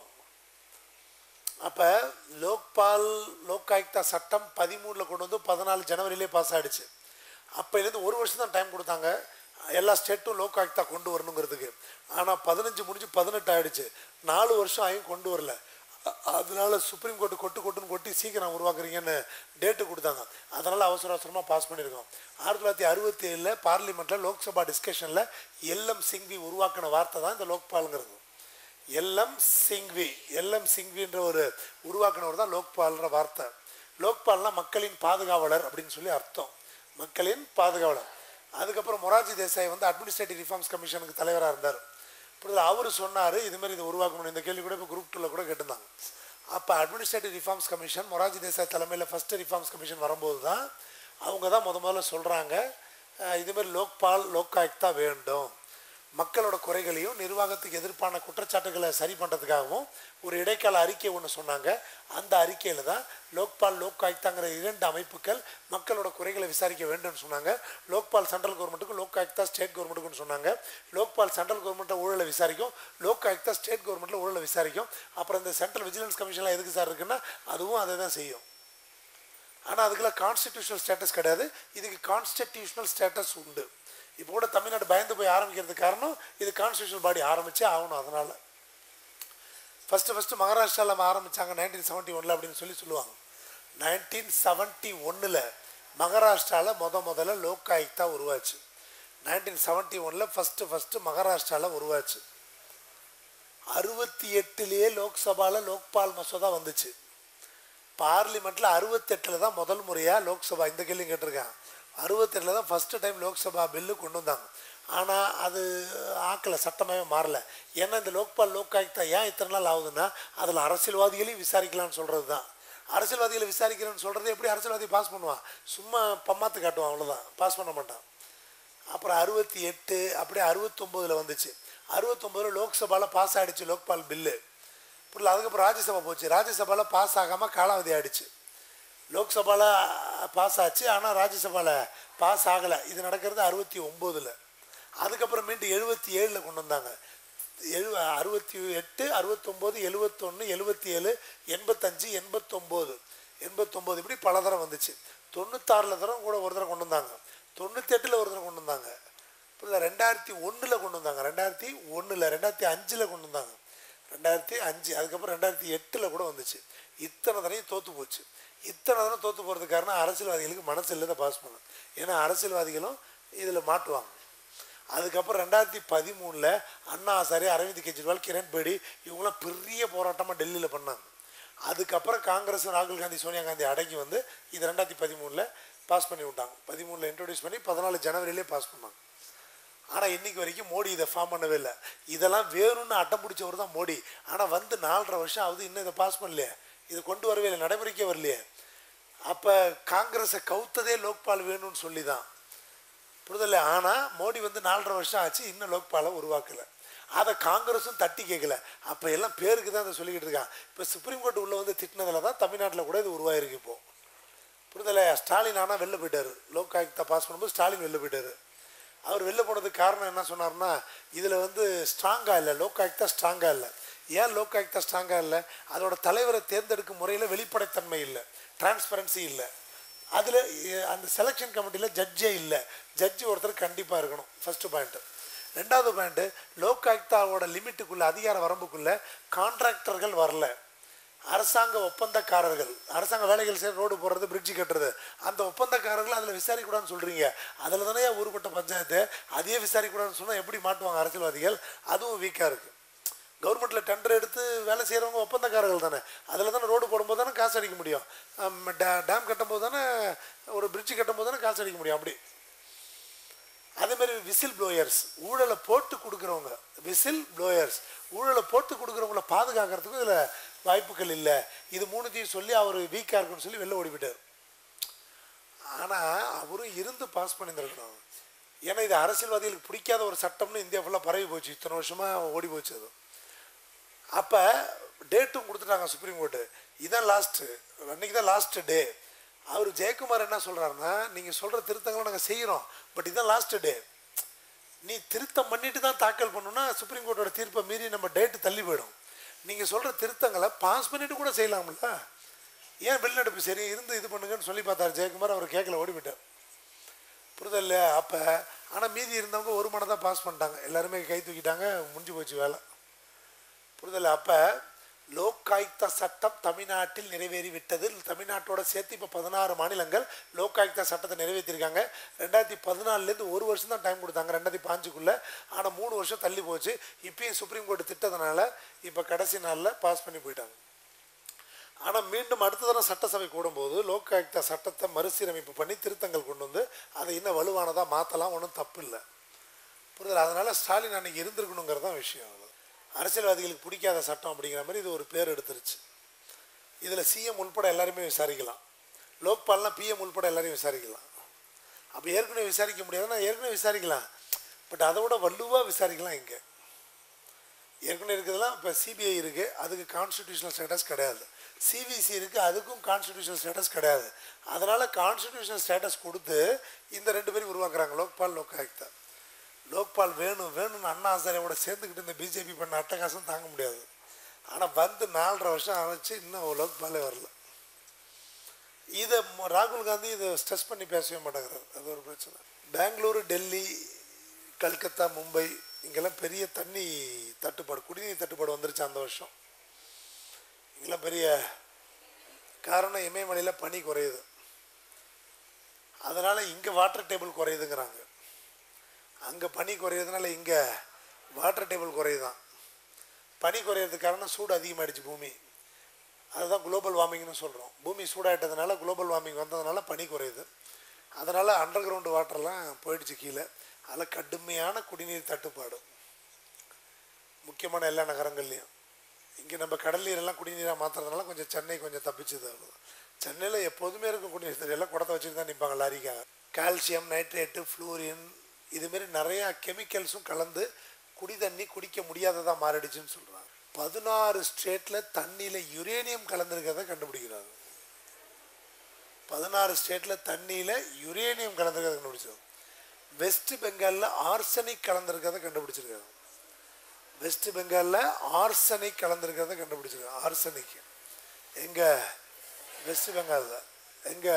S1: அப்போ லோக்பால் லோக் ஆயுக்தா சட்டம் பதிமூணில் கொண்டு வந்து பதினாலு ஜனவரியிலே பாஸ் ஆகிடுச்சு அப்போலேருந்து ஒரு வருஷம் தான் டைம் கொடுத்தாங்க எல்லா ஸ்டேட்டும் லோக் ஆயுக்தா கொண்டு வரணுங்கிறதுக்கு ஆனால் பதினஞ்சு முடிஞ்சு பதினெட்டு ஆயிடுச்சு நாலு வருஷம் ஆகியும் கொண்டு வரல அ- அதனால சுப்ரீம் கோர்ட்டு கொட்டு கொட்டுன்னு கொட்டி சீக்கிரம் உருவாக்குறீங்கன்னு டேட்டு கொடுத்தாங்க அதனால் அவசர அவசரமாக பாஸ் பண்ணியிருக்கோம் ஆயிரத்தி தொள்ளாயிரத்தி அறுபத்தி ஏழில் பார்லிமெண்ட்டில் லோக்சபா டிஸ்கஷனில் எல்எம் சிங்வி உருவாக்கின வார்த்தை தான் இந்த லோக்பாலுங்கிறது எல்எம் சிங்வி எல்எம் சிங்வின்ற ஒரு உருவாக்குனவர் தான் லோக்பால்ன்ற வார்த்தை லோக்பால்னா மக்களின் பாதுகாவலர் அப்படின்னு சொல்லி அர்த்தம் மக்களின் பாதுகாவலர் அதுக்கப்புறம் மொரார்ஜி தேசாய் வந்து அட்மினிஸ்ட்ரேட்டிவ் ரிஃபார்ம்ஸ் கமிஷனுக்கு தலைவராக இருந்தார் இப்படி அவர் சொன்னார் இது மாதிரி இதை உருவாக்கணும் இந்த கேள்வி கூட இப்போ குரூப் டூவில் கூட கேட்டிருந்தாங்க அப்போ administrative reforms commission Morarji Desai தலைமையில் ஃபஸ்ட்டு ரிஃபார்ம்ஸ் கமிஷன் வரும்போது தான் அவங்க தான் முத முதல்ல சொல்கிறாங்க இதுமாரி லோக்பால் லோக் ஆயுக்தா வேண்டும் மக்களோட குறைகளையும் நிர்வாகத்துக்கு எதிர்ப்பான குற்றச்சாட்டுகளை சரி பண்ணுறதுக்காகவும் ஒரு இடைக்கால அறிக்கை ஒன்று சொன்னாங்க அந்த அறிக்கையில் தான் லோக்பால் லோக் ஆயுக்தாங்கிற இரண்டு அமைப்புகள் மக்களோட குறைகளை விசாரிக்க வேண்டும்னு சொன்னாங்க லோக்பால் சென்ட்ரல் கவர்மெண்ட்டுக்கும் லோக் ஆயுக்தா ஸ்டேட் கவர்மெண்ட்டுக்குன்னு சொன்னாங்க லோக்பால் சென்ட்ரல் கவர்மெண்ட்டை ஊழலை விசாரிக்கும் லோக் ஆயுக்தா ஸ்டேட் கவர்மெண்ட்டில் ஊழலை விசாரிக்கும் அப்புறம் இந்த சென்ட்ரல் விஜிலன்ஸ் கமிஷன்லாம் எதுக்கு சார் இருக்குன்னா அதுவும் அதை தான் செய்யும் ஆனால் அதுக்கெல்லாம் கான்ஸ்டிடியூஷனல் ஸ்டேட்டஸ் கிடையாது இதுக்கு கான்ஸ்டிடியூஷனல் ஸ்டேட்டஸ் உண்டு இப்போ கூட தமிழ்நாடு பயந்து போய் ஆரம்பிக்கிறதுக்கு காரணம் இது கான்ஸ்டியூஷனல் பாடி ஆரம்பிச்சே ஆகணும் அதனால் ஃபஸ்ட்டு ஃபஸ்ட்டு மகாராஷ்டிராவில் ஆரம்பித்தாங்க நைன்டீன் செவன்ட்டி ஒனில் அப்படின்னு சொல்லி சொல்லுவாங்க நைன்டீன் செவன்ட்டி ஒன்றில் மகாராஷ்டிராவில் முத முதல்ல லோக் ஆயுக்தா உருவாச்சு நைன்டீன் செவன்ட்டி ஒனில் ஃபஸ்ட்டு ஃபஸ்ட்டு மகாராஷ்டிராவில் உருவாச்சு அறுபத்தி எட்டுலேயே லோக்சபாவில் லோக்பால் மசோதா வந்துச்சு பார்லிமெண்ட்டில் அறுபத்தெட்டில் தான் முதல் முறையாக லோக்சபா இந்த கேள்வி கேட்டிருக்காங்க அறுபத்தெட்டில் தான் ஃபஸ்ட்டு டைம் லோக்சபா பில்லு கொண்டு வந்தாங்க ஆனால் அது ஆக்கலை சட்டமாகவே மாறல ஏன்னா இந்த லோக்பால் லோக் ஆயுக்தா ஏன் இத்தனை நாள் ஆகுதுன்னா அதில் அரசியல்வாதிகளையும் விசாரிக்கலாம்னு சொல்கிறது தான் அரசியல்வாதிகளை விசாரிக்கிறேன்னு சொல்கிறது எப்படி அரசியல்வாதி பாஸ் பண்ணுவான் சும்மா பம்மாத்து காட்டுவான் அவ்வளோதான் பாஸ் பண்ண மாட்டான் அப்புறம் அறுபத்தி எட்டு அப்படியே அறுபத்தொம்போதில் வந்துச்சு அறுபத்தொம்போதில் லோக்சபாவில் பாஸ் ஆகிடுச்சு லோக்பால் பில்லு புரியல அதுக்கப்புறம் ராஜ்யசபா போச்சு ராஜ்யசபாவில் பாஸ் ஆகாமல் காலாவதி ஆயிடுச்சு லோக்சபாவில் பாஸ் ஆச்சு ஆனால் ராஜ்யசபாவில் பாஸ் ஆகலை இது நடக்கிறது அறுபத்தி ஒம்போதில் அதுக்கப்புறம் மீண்டும் எழுபத்தி ஏழில் கொண்டு வந்தாங்க எழு அறுபத்தி எட்டு அறுபத்தொம்போது எழுபத்தொன்று எழுபத்தி ஏழு எண்பத்தஞ்சு எண்பத்தொம்போது எண்பத்தொம்போது இப்படி பல தரம் வந்துச்சு தொண்ணூத்தாறில் தரம் கூட ஒரு தரம் கொண்டு வந்தாங்க தொண்ணூற்றி எட்டில் ஒரு தரம் கொண்டு வந்தாங்க புரியுதா ரெண்டாயிரத்தி ஒன்றில் கொண்டு வந்தாங்க ரெண்டாயிரத்தி ஒன்றில் ரெண்டாயிரத்தி அஞ்சில் கொண்டு வந்தாங்க ரெண்டாயிரத்தி அஞ்சு அதுக்கப்புறம் ரெண்டாயிரத்தி எட்டில் கூட வந்துச்சு இத்தனை தடவையும் தோற்று போச்சு இத்தனை தடவை தோற்று போகிறதுக்கு காரணம் அரசியல்வாதிகளுக்கு மனசு இல்லாத பாஸ் பண்ணும் ஏன்னா அரசியல்வாதிகளும் இதில் மாட்டுவாங்க அதுக்கப்புறம் ரெண்டாயிரத்தி பதிமூணில் அண்ணா ஹசாரே அரவிந்த் கெஜ்ரிவால் கிரண் பேடி இவங்களாம் பெரிய போராட்டமாக டெல்லியில் பண்ணாங்க அதுக்கப்புறம் காங்கிரஸ் ராகுல் காந்தி சோனியா காந்தி அடங்கி வந்து இது ரெண்டாயிரத்தி பதிமூணில் பாஸ் பண்ணி விட்டாங்க பதிமூணில் இன்ட்ரடியூஸ் பண்ணி பதினாலு ஜனவரியிலே பாஸ் பண்ணாங்க ஆனால் இன்னைக்கு வரைக்கும் மோடி இதை ஃபார்ம் பண்ணவே இல்லை இதெல்லாம் வேணும்னு அட்டம் பிடிச்சவர் தான் மோடி ஆனால் வந்து நாலரை வருஷம் ஆகுது இன்னும் இதை பாஸ் பண்ணலையே இது கொண்டு வரவே இல்லை நடைமுறைக்கே வரலையே அப்போ காங்கிரஸை கவுத்ததே லோக்பால் வேணும்னு சொல்லி தான் புரிதல ஆனால் மோடி வந்து நாலரை வருஷம் ஆச்சு இன்னும் லோக்பாலை உருவாக்கலை அதை காங்கிரஸும் தட்டி கேட்கல அப்போ எல்லாம் பேருக்கு தான் அதை சொல்லிக்கிட்டு இருக்கான் இப்போ சுப்ரீம் கோர்ட் உள்ள வந்து திட்டினதுல தான் தமிழ்நாட்டில் கூட இது உருவாயிருக்கு இப்போ புரிதல ஸ்டாலின் ஆனால் வெளில போயிட்டார் லோக் ஆயுக்தா பாஸ் பண்ணும்போது ஸ்டாலின் வெளில போயிட்டார் அவர் வெளில போனதுக்கு காரணம் என்ன சொன்னார்னா இதில் வந்து ஸ்ட்ராங்காக இல்லை லோக் ஆயுக்தா ஸ்ட்ராங்காக இல்லை ஏன் லோக் ஆயுக்தா ஸ்ட்ராங்காக இல்லை அதோட தலைவரை தேர்ந்தெடுக்கும் முறையில் வெளிப்படைத்தன்மை இல்லை டிரான்ஸ்பரன்சி இல்லை அதில் அந்த செலெக்ஷன் கமிட்டியில் ஜட்ஜே இல்லை ஜட்ஜி ஒருத்தர் கண்டிப்பாக இருக்கணும் ஃபஸ்ட்டு பாயிண்ட்டு ரெண்டாவது பாயிண்ட்டு லோக் ஆயுக்தாவோட லிமிட்டுக்குள்ளே அதிகார வரம்புக்குள்ளே கான்ட்ராக்டர்கள் வரல அரசாங்க ஒப்பந்தக்காரர்கள் அரசாங்க வேலைகள் செய்ய ரோடு போடுறது பிரிட்ஜ் கட்டுறது அந்த ஒப்பந்தக்காரர்கள் அதில் விசாரிக்கூடாதுன்னு சொல்கிறீங்க அதில் தானே ஊருப்பட்ட பஞ்சாயத்து அதையே விசாரிக்கூடாதுன்னு சொன்னால் எப்படி மாட்டுவாங்க அரசியல்வாதிகள் அதுவும் வீக்காக இருக்குது கவர்மெண்ட்டில் டெண்டர் எடுத்து வேலை செய்கிறவங்க ஒப்பந்தக்காரர்கள் தானே அதில் தானே ரோடு போடும்போது தானே காசு அடிக்க முடியும் அம், டே- டேம் கட்டும்போது தானே ஒரு பிரிட்ஜ் கட்டும்போது தானே காசு அடிக்க முடியும் அப்படி அதே மாதிரி விசில் ப்ளோயர்ஸ் ஊழலை போட்டு கொடுக்குறவங்க விசில் ப்ளோயர்ஸ் ஊழலை போட்டு கொடுக்குறவங்கள பாதுகாக்கிறதுக்கும் இதில் வாய்ப்புகள் இல்லை இது மூணுத்தையும் சொல்லி அவர் வீக்காக இருக்குன்னு சொல்லி வெளில ஓடிவிட்டார் ஆனால் அவரும் இருந்து பாஸ் பண்ணியிருந்திருக்கணும் ஏன்னா இது அரசியல்வாதிகளுக்கு பிடிக்காத ஒரு சட்டம்னு இந்தியா ஃபுல்லாக பரவி போச்சு இத்தனை வருஷமாக ஓடி போச்சு அது அப்போ டேட்டும் கொடுத்துட்டாங்க சுப்ரீம் கோர்ட்டு இதான் லாஸ்ட்டு அன்னைக்கு தான் லாஸ்ட் டே அவர் ஜெயக்குமார் என்ன சொல்கிறாருன்னா நீங்கள் சொல்கிற திருத்தங்களை நாங்கள் செய்கிறோம் பட் இதான் லாஸ்ட் டே நீ திருத்தம் பண்ணிட்டு தான் தாக்கல் பண்ணணும்னா சுப்ரீம் கோர்ட்டோட தீர்ப்பை மீறி நம்ம டேட்டு தள்ளி போயிடும் நீங்கள் சொல்கிற திருத்தங்களை பாஸ் பண்ணிட்டு கூட செய்யலாம்ல ஏன் வெளிநடப்பு சரி இருந்து இது பண்ணுங்கன்னு சொல்லி பார்த்தாரு ஜெயக்குமார் அவர் கேட்கல ஓடிவிட்டார் புரிதல் அப்போ ஆனால் மீதி இருந்தவங்க ஒரு மனை தான் பாஸ் பண்ணிட்டாங்க எல்லாருமே கை தூக்கிட்டாங்க முடிஞ்சு போச்சு வேலை புரிதல் அப்போ லோக்காயுக்தா சட்டம் தமிழ்நாட்டில் நிறைவேறி விட்டது தமிழ்நாட்டோட சேர்த்து இப்போ பதினாறு மாநிலங்கள் லோக்காயுக்தா சட்டத்தை நிறைவேற்றிருக்காங்க ரெண்டாயிரத்தி பதினாலுலேருந்து ஒரு வருஷம் தான் டைம் கொடுத்தாங்க ரெண்டாயிரத்தி பாஞ்சுக்குள்ளே ஆனால் மூணு வருஷம் தள்ளி போச்சு இப்பயும் சுப்ரீம் கோர்ட் திட்டத்தினால இப்போ கடைசி நாளில் பாஸ் பண்ணி போயிட்டாங்க ஆனால் மீண்டும் அடுத்த தடவை சட்டசபை கூடும்போது லோக்காயுக்தா சட்டத்தை மறுசீரமைப்பு பண்ணி திருத்தங்கள் கொண்டு வந்து அதை இன்னும் வலுவானதாக மாற்றலாம் ஒன்றும் தப்பு இல்லை புரிதல் அதனால் ஸ்டாலின் அன்னைக்கு இருந்திருக்கணுங்கிறது தான் விஷயம் அது அரசியல்வாதிகளுக்கு பிடிக்காத சட்டம் அப்படிங்கிற மாதிரி இது ஒரு பேர் எடுத்துருச்சு இதில் சிஎம் உள்பட எல்லாருமே விசாரிக்கலாம் லோக்பால்னால் பிஎம் உள்பட எல்லாரையும் விசாரிக்கலாம் அப்போ ஏற்கனவே விசாரிக்க முடியாதுன்னா ஏற்கனவே விசாரிக்கலாம் பட் அதை விட வலுவாக விசாரிக்கலாம் இங்கே ஏற்கனவே இருக்கிறதுலாம் இப்போ சிபிஐ இருக்குது அதுக்கு கான்ஸ்டிடியூஷனல் ஸ்டேட்டஸ் கிடையாது சிவிசி இருக்குது அதுக்கும் கான்ஸ்டிடியூஷனல் ஸ்டேட்டஸ் கிடையாது அதனால் கான்ஸ்டிடியூஷனல் ஸ்டேட்டஸ் கொடுத்து இந்த ரெண்டு பேரும் உருவாக்குறாங்க லோக்பால் லோகாயுக்தா லோக்பால் வேணும் வேணும்னு அண்ணா ஹசாரியோட சேர்ந்துக்கிட்டு இந்த பிஜேபி பண்ண அட்டகாசம் தாங்க முடியாது ஆனால் வந்து நாலரை வருஷம் ஆச்சு இன்னும் லோக்பாலே வரல இதை ம- ராகுல் காந்தி இதை ஸ்ட்ரெஸ் பண்ணி பேசவே மாட்டேங்கிறார் அது ஒரு பிரச்சனை பெங்களூரு டெல்லி கல்கத்தா மும்பை இங்கெல்லாம் பெரிய தண்ணி தட்டுப்பாடு குடிநீர் தட்டுப்பாடு வந்துருச்சு அந்த வருஷம் இங்கெல்லாம் பெரிய காரணம் இமயமலையில் பனி குறையுது அதனால் இங்கே வாட்டர் டேபிள் குறையுதுங்கிறாங்க அங்கே பனி குறையிறதுனால இங்கே வாட்டர் டேபிள் குறையுதான் பனி குறையிறதுக்கு காரணம் சூடு அதிகமாகிடுச்சு பூமி அதுதான் குளோபல் வார்மிங்னு சொல்கிறோம் பூமி சூடாயிட்டதுனால குளோபல் வார்மிங் வந்ததுனால பனி குறையுது அதனால் அண்டர் கிரவுண்டு வாட்டர்லாம் போயிடுச்சு கீழே அதில் கடுமையான குடிநீர் தட்டுப்பாடு முக்கியமான எல்லா நகரங்கள்லையும் இங்கே நம்ம கடல் நீரெல்லாம் குடிநீராக மாற்றுறதுனால கொஞ்சம் சென்னை கொஞ்சம் தப்பிச்சுது அவ்வளோதான் சென்னையில் எப்போதுமே இருக்கும் குடிநீர் தண்ணி எல்லாம் குடத்தை வச்சுட்டு தான் நிற்பாங்க லாரிக்காக கால்சியம் நைட்ரேட்டு ஃப்ளூரின் இதுமாரி நிறையா கெமிக்கல்ஸும் கலந்து குடி தண்ணி குடிக்க முடியாததாக மாறிடுச்சுன்னு சொல்கிறாங்க பதினாறு ஸ்டேட்டில் தண்ணியில் யுரேனியம் கலந்துருக்கிறத கண்டுபிடிக்கிறாங்க பதினாறு ஸ்டேட்டில் தண்ணியில் யுரேனியம் கலந்துருக்கிறத கண்டுபிடிச்சது வெஸ்ட் பெங்காலில் ஆர்சனிக் கலந்துருக்கிறத கண்டுபிடிச்சிருக்காங்க வெஸ்ட் பெங்காலில் ஆர்சனிக் கலந்துருக்கிறத கண்டுபிடிச்சிருக்காங்க ஆர்சனிக் எங்கே வெஸ்ட் பெங்காலில் எங்கே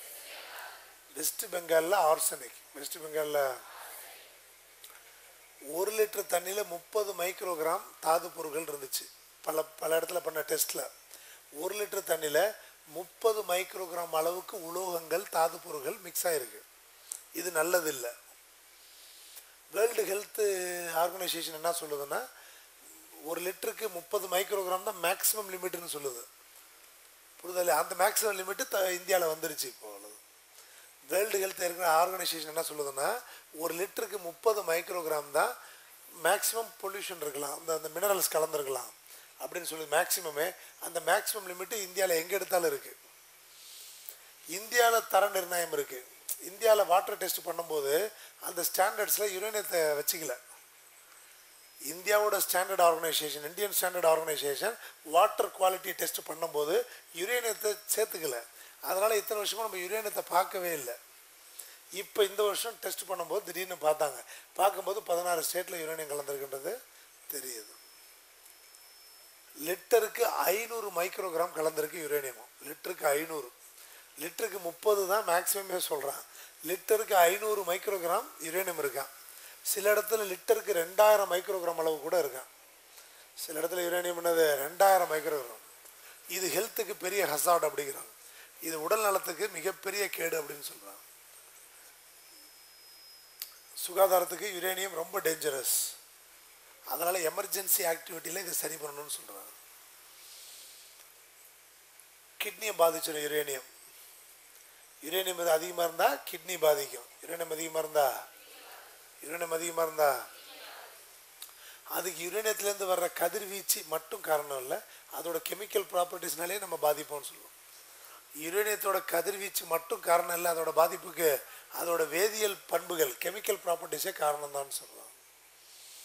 S1: வெஸ்ட் பெங்காலில் ஆர்சனிக் வெஸ்ட் பெங்காலில் ஒரு லிட்டர் தண்ணியில் முப்பது மைக்ரோகிராம் தாது பொருட்கள் இருந்துச்சு பல பல இடத்துல பண்ண டெஸ்ட்டில் ஒரு லிட்டர் தண்ணியில் முப்பது மைக்ரோகிராம் அளவுக்கு உலோகங்கள் தாது பொருட்கள் மிக்ஸ் ஆகிருக்கு இது நல்லதில்லை வேர்ல்டு ஹெல்த் ஆர்கனைசேஷன் என்ன சொல்லுதுன்னா ஒரு லிட்டருக்கு முப்பது மைக்ரோகிராம் தான் மேக்ஸிமம் லிமிட்னு சொல்லுது புரிதல் அந்த மேக்ஸிமம் லிமிட்டு த இந்தியாவில் வந்துருச்சு இப்போ அவ்வளவு வேர்ல்டு ஹெல்த் இருக்கிற ஆர்கனைசேஷன் என்ன சொல்லுதுன்னா ஒரு லிட்டருக்கு முப்பது மைக்ரோகிராம் தான் மேக்ஸிமம் பொல்யூஷன் இருக்கலாம் அந்த அந்த மினரல்ஸ் கலந்துருக்கலாம் அப்படின்னு சொல்லி மேக்ஸிமமே அந்த மேக்ஸிமம் லிமிட்டு இந்தியாவில் எங்கே எடுத்தாலும் இருக்குது இந்தியாவில் தர நிர்ணயம் இருக்குது இந்தியாவில் வாட்டர் டெஸ்ட் பண்ணும்போது அந்த ஸ்டாண்டர்ட்ஸில் யுரேனியத்தை வச்சுக்கல இந்தியாவோட standard organisation Indian standard organisation water quality test பண்ணும்போது யுரேனியத்தை சேர்த்துக்கல அதனால் இத்தனை வருஷமாக நம்ம யுரேனியத்தை பார்க்கவே இல்லை இப்போ இந்த வருஷம் டெஸ்ட் பண்ணும்போது திடீர்னு பார்த்தாங்க பார்க்கும்போது பதினாறு ஸ்டேட்டில் யுரேனியம் கலந்துருக்குன்றது தெரியுது லிட்டருக்கு ஐநூறு மைக்ரோகிராம் கலந்துருக்கு யுரேனியமும் லிட்டருக்கு ஐநூறு லிட்டருக்கு முப்பது தான் மேக்ஸிமமே சொல்கிறான் லிட்டருக்கு ஐநூறு மைக்ரோகிராம் யுரேனியம் இருக்கான் சில இடத்துல லிட்டருக்கு ரெண்டாயிரம் மைக்ரோகிராம் அளவு கூட இருக்கான் சில இடத்துல யுரேனியம் என்னது ரெண்டாயிரம் மைக்ரோகிராம் இது ஹெல்த்துக்கு பெரிய ஹசார்ட் அப்படிங்கிறாங்க இது உடல் நலத்துக்கு மிகப்பெரிய கேடு அப்படின்னு சொல்கிறாங்க சுகாதாரத்துக்கு யுரேனியம் ரொம்ப டேஞ்சரஸ் அதனால் எமர்ஜென்சி ஆக்டிவிட்டியில் இதை சரி பண்ணணும்னு சொல்கிறாங்க கிட்னியை பாதிச்சிடும் யுரேனியம் யுரேனியம் இது அதிகமாக இருந்தால் கிட்னி பாதிக்கும் யுரேனியம் அதிகமாக இருந்தா யுரேனியம் அதிகமாக இருந்தா அதுக்கு யுரேனியத்துலேருந்து வர்ற கதிர்வீச்சு மட்டும் காரணம் இல்லை அதோட கெமிக்கல் ப்ராப்பர்ட்டிஸ்னாலே நம்ம பாதிப்போம்னு சொல்லுவோம் யுரேனியத்தோட கதிர்வீச்சு மட்டும் காரணம் இல்லை அதோட பாதிப்புக்கு அதோட வேதியியல் பண்புகள் கெமிக்கல் ப்ராப்பர்ட்டிஸே காரணம் தான் சொல்லலாம்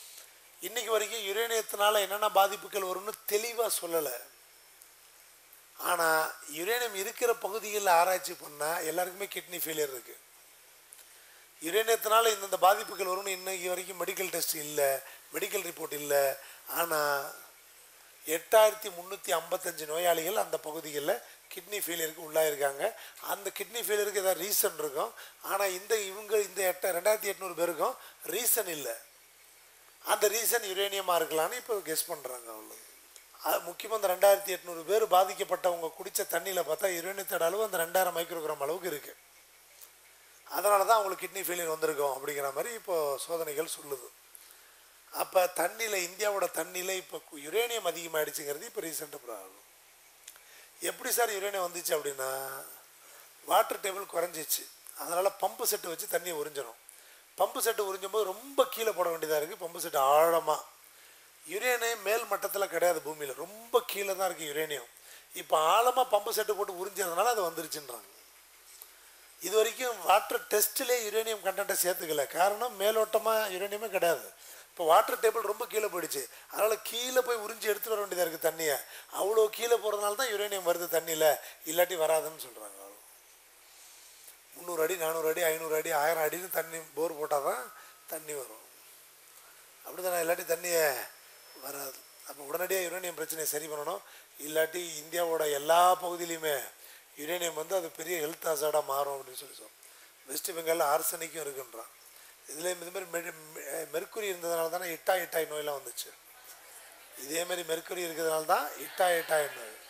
S1: இன்னைக்கு வரைக்கும் யுரேனியத்தினால என்னென்ன பாதிப்புகள் வரும்னு தெளிவாக சொல்லலை ஆனால் யுரேனியம் இருக்கிற பகுதிகளில் ஆராய்ச்சி பண்ணால் எல்லாருக்குமே கிட்னி ஃபெயிலியர் இருக்குது யுரேனியத்தினால இந்தந்த பாதிப்புகள் வரும்னு இன்னைக்கு வரைக்கும் மெடிக்கல் டெஸ்ட் இல்லை மெடிக்கல் ரிப்போர்ட் இல்லை ஆனால் எட்டாயிரத்தி முந்நூற்றி ஐம்பத்தஞ்சு நோயாளிகள் அந்த பகுதிகளில் கிட்னி ஃபெயிலியருக்கு உள்ளாயிருக்காங்க அந்த கிட்னி ஃபெயிலியருக்கு ஏதாவது ரீசன் இருக்கும் ஆனால் இந்த இவங்க இந்த எட்ட ரெண்டாயிரத்தி எட்நூறு பேருக்கும் ரீசன் இல்லை அந்த ரீசன் யுரேனியமாக இருக்கலாம்னு இப்போ கெஸ் பண்ணுறாங்க அவ்வளோ அது முக்கியமாக இந்த ரெண்டாயிரத்தி எட்நூறு பேர் பாதிக்கப்பட்டவங்க குடித்த தண்ணியில் பார்த்தா யுரேனியத்தோட அளவு அந்த ரெண்டாயிரம் மைக்ரோகிராம் அளவுக்கு இருக்குது அதனால தான் அவங்களுக்கு கிட்னி ஃபெயிலியர் வந்திருக்கும் அப்படிங்கிற மாதிரி இப்போ சோதனைகள் சொல்லுது அப்போ தண்ணியில் இந்தியாவோட தண்ணியில் இப்போ யுரேனியம் அதிகமாகிடுச்சுங்கிறது இப்போ ரீசெண்டாக ப்ராப்ளம் எப்படி சார் யுரேனியம் வந்துச்சு அப்படின்னா வாட்டர் டேபிள் குறைஞ்சிச்சு அதனால் பம்பு செட்டு வச்சு தண்ணியை உறிஞ்சணும் பம்பு செட்டு உறிஞ்சும் போது ரொம்ப கீழே போட வேண்டியதாக இருக்குது பம்பு செட்டு ஆழமாக யுரேனியம் மேல் மட்டத்தில் கிடையாது பூமியில் ரொம்ப கீழே தான் இருக்குது யுரேனியம் இப்போ ஆழமாக பம்பு செட்டு போட்டு உறிஞ்சதுனால அது வந்துருச்சுன்றாங்க இது வரைக்கும் வாட்டர் டெஸ்ட்டிலே யுரேனியம் கண்டென்ட்டை சேர்த்துக்கல காரணம் மேலோட்டமாக யுரேனியமே கிடையாது இப்போ வாட்டர் டேபிள் ரொம்ப கீழே போயிடுச்சு அதனால் கீழே போய் உறிஞ்சி எடுத்துட்டு வர வேண்டியதாக இருக்குது தண்ணியை அவ்வளோ கீழே போகிறதுனால தான் யுரேனியம் வருது தண்ணியில் இல்லாட்டி வராதுன்னு சொல்கிறாங்க முந்நூறு அடி நானூறு அடி ஐநூறு அடி ஆயிரம் அடின்னு தண்ணி போர் போட்டால் தான் தண்ணி வரும் அப்படி தானே இல்லாட்டி தண்ணியை வராது அப்போ உடனடியாக யுரேனியம் பிரச்சனையை சரி பண்ணணும் இல்லாட்டி இந்தியாவோட எல்லா பகுதியிலையுமே யுரேனியம் வந்து அது பெரிய ஹெல்த் ஹசார்டாக மாறும் அப்படின்னு சொல்லி சொல்லுவோம் வெஸ்ட் பெங்காலில் ஆர்சனிக்கும் இருக்குன்றான் இதில் இது மாதிரி மெ- மெ- மெர்க்குரி இருந்ததுனால தானே இட்டா இட்டாய் நோயெல்லாம் வந்துச்சு இதே மாதிரி மெர்க்குரி இருக்கிறதுனால தான் இட்டா இட்டாய் நோய்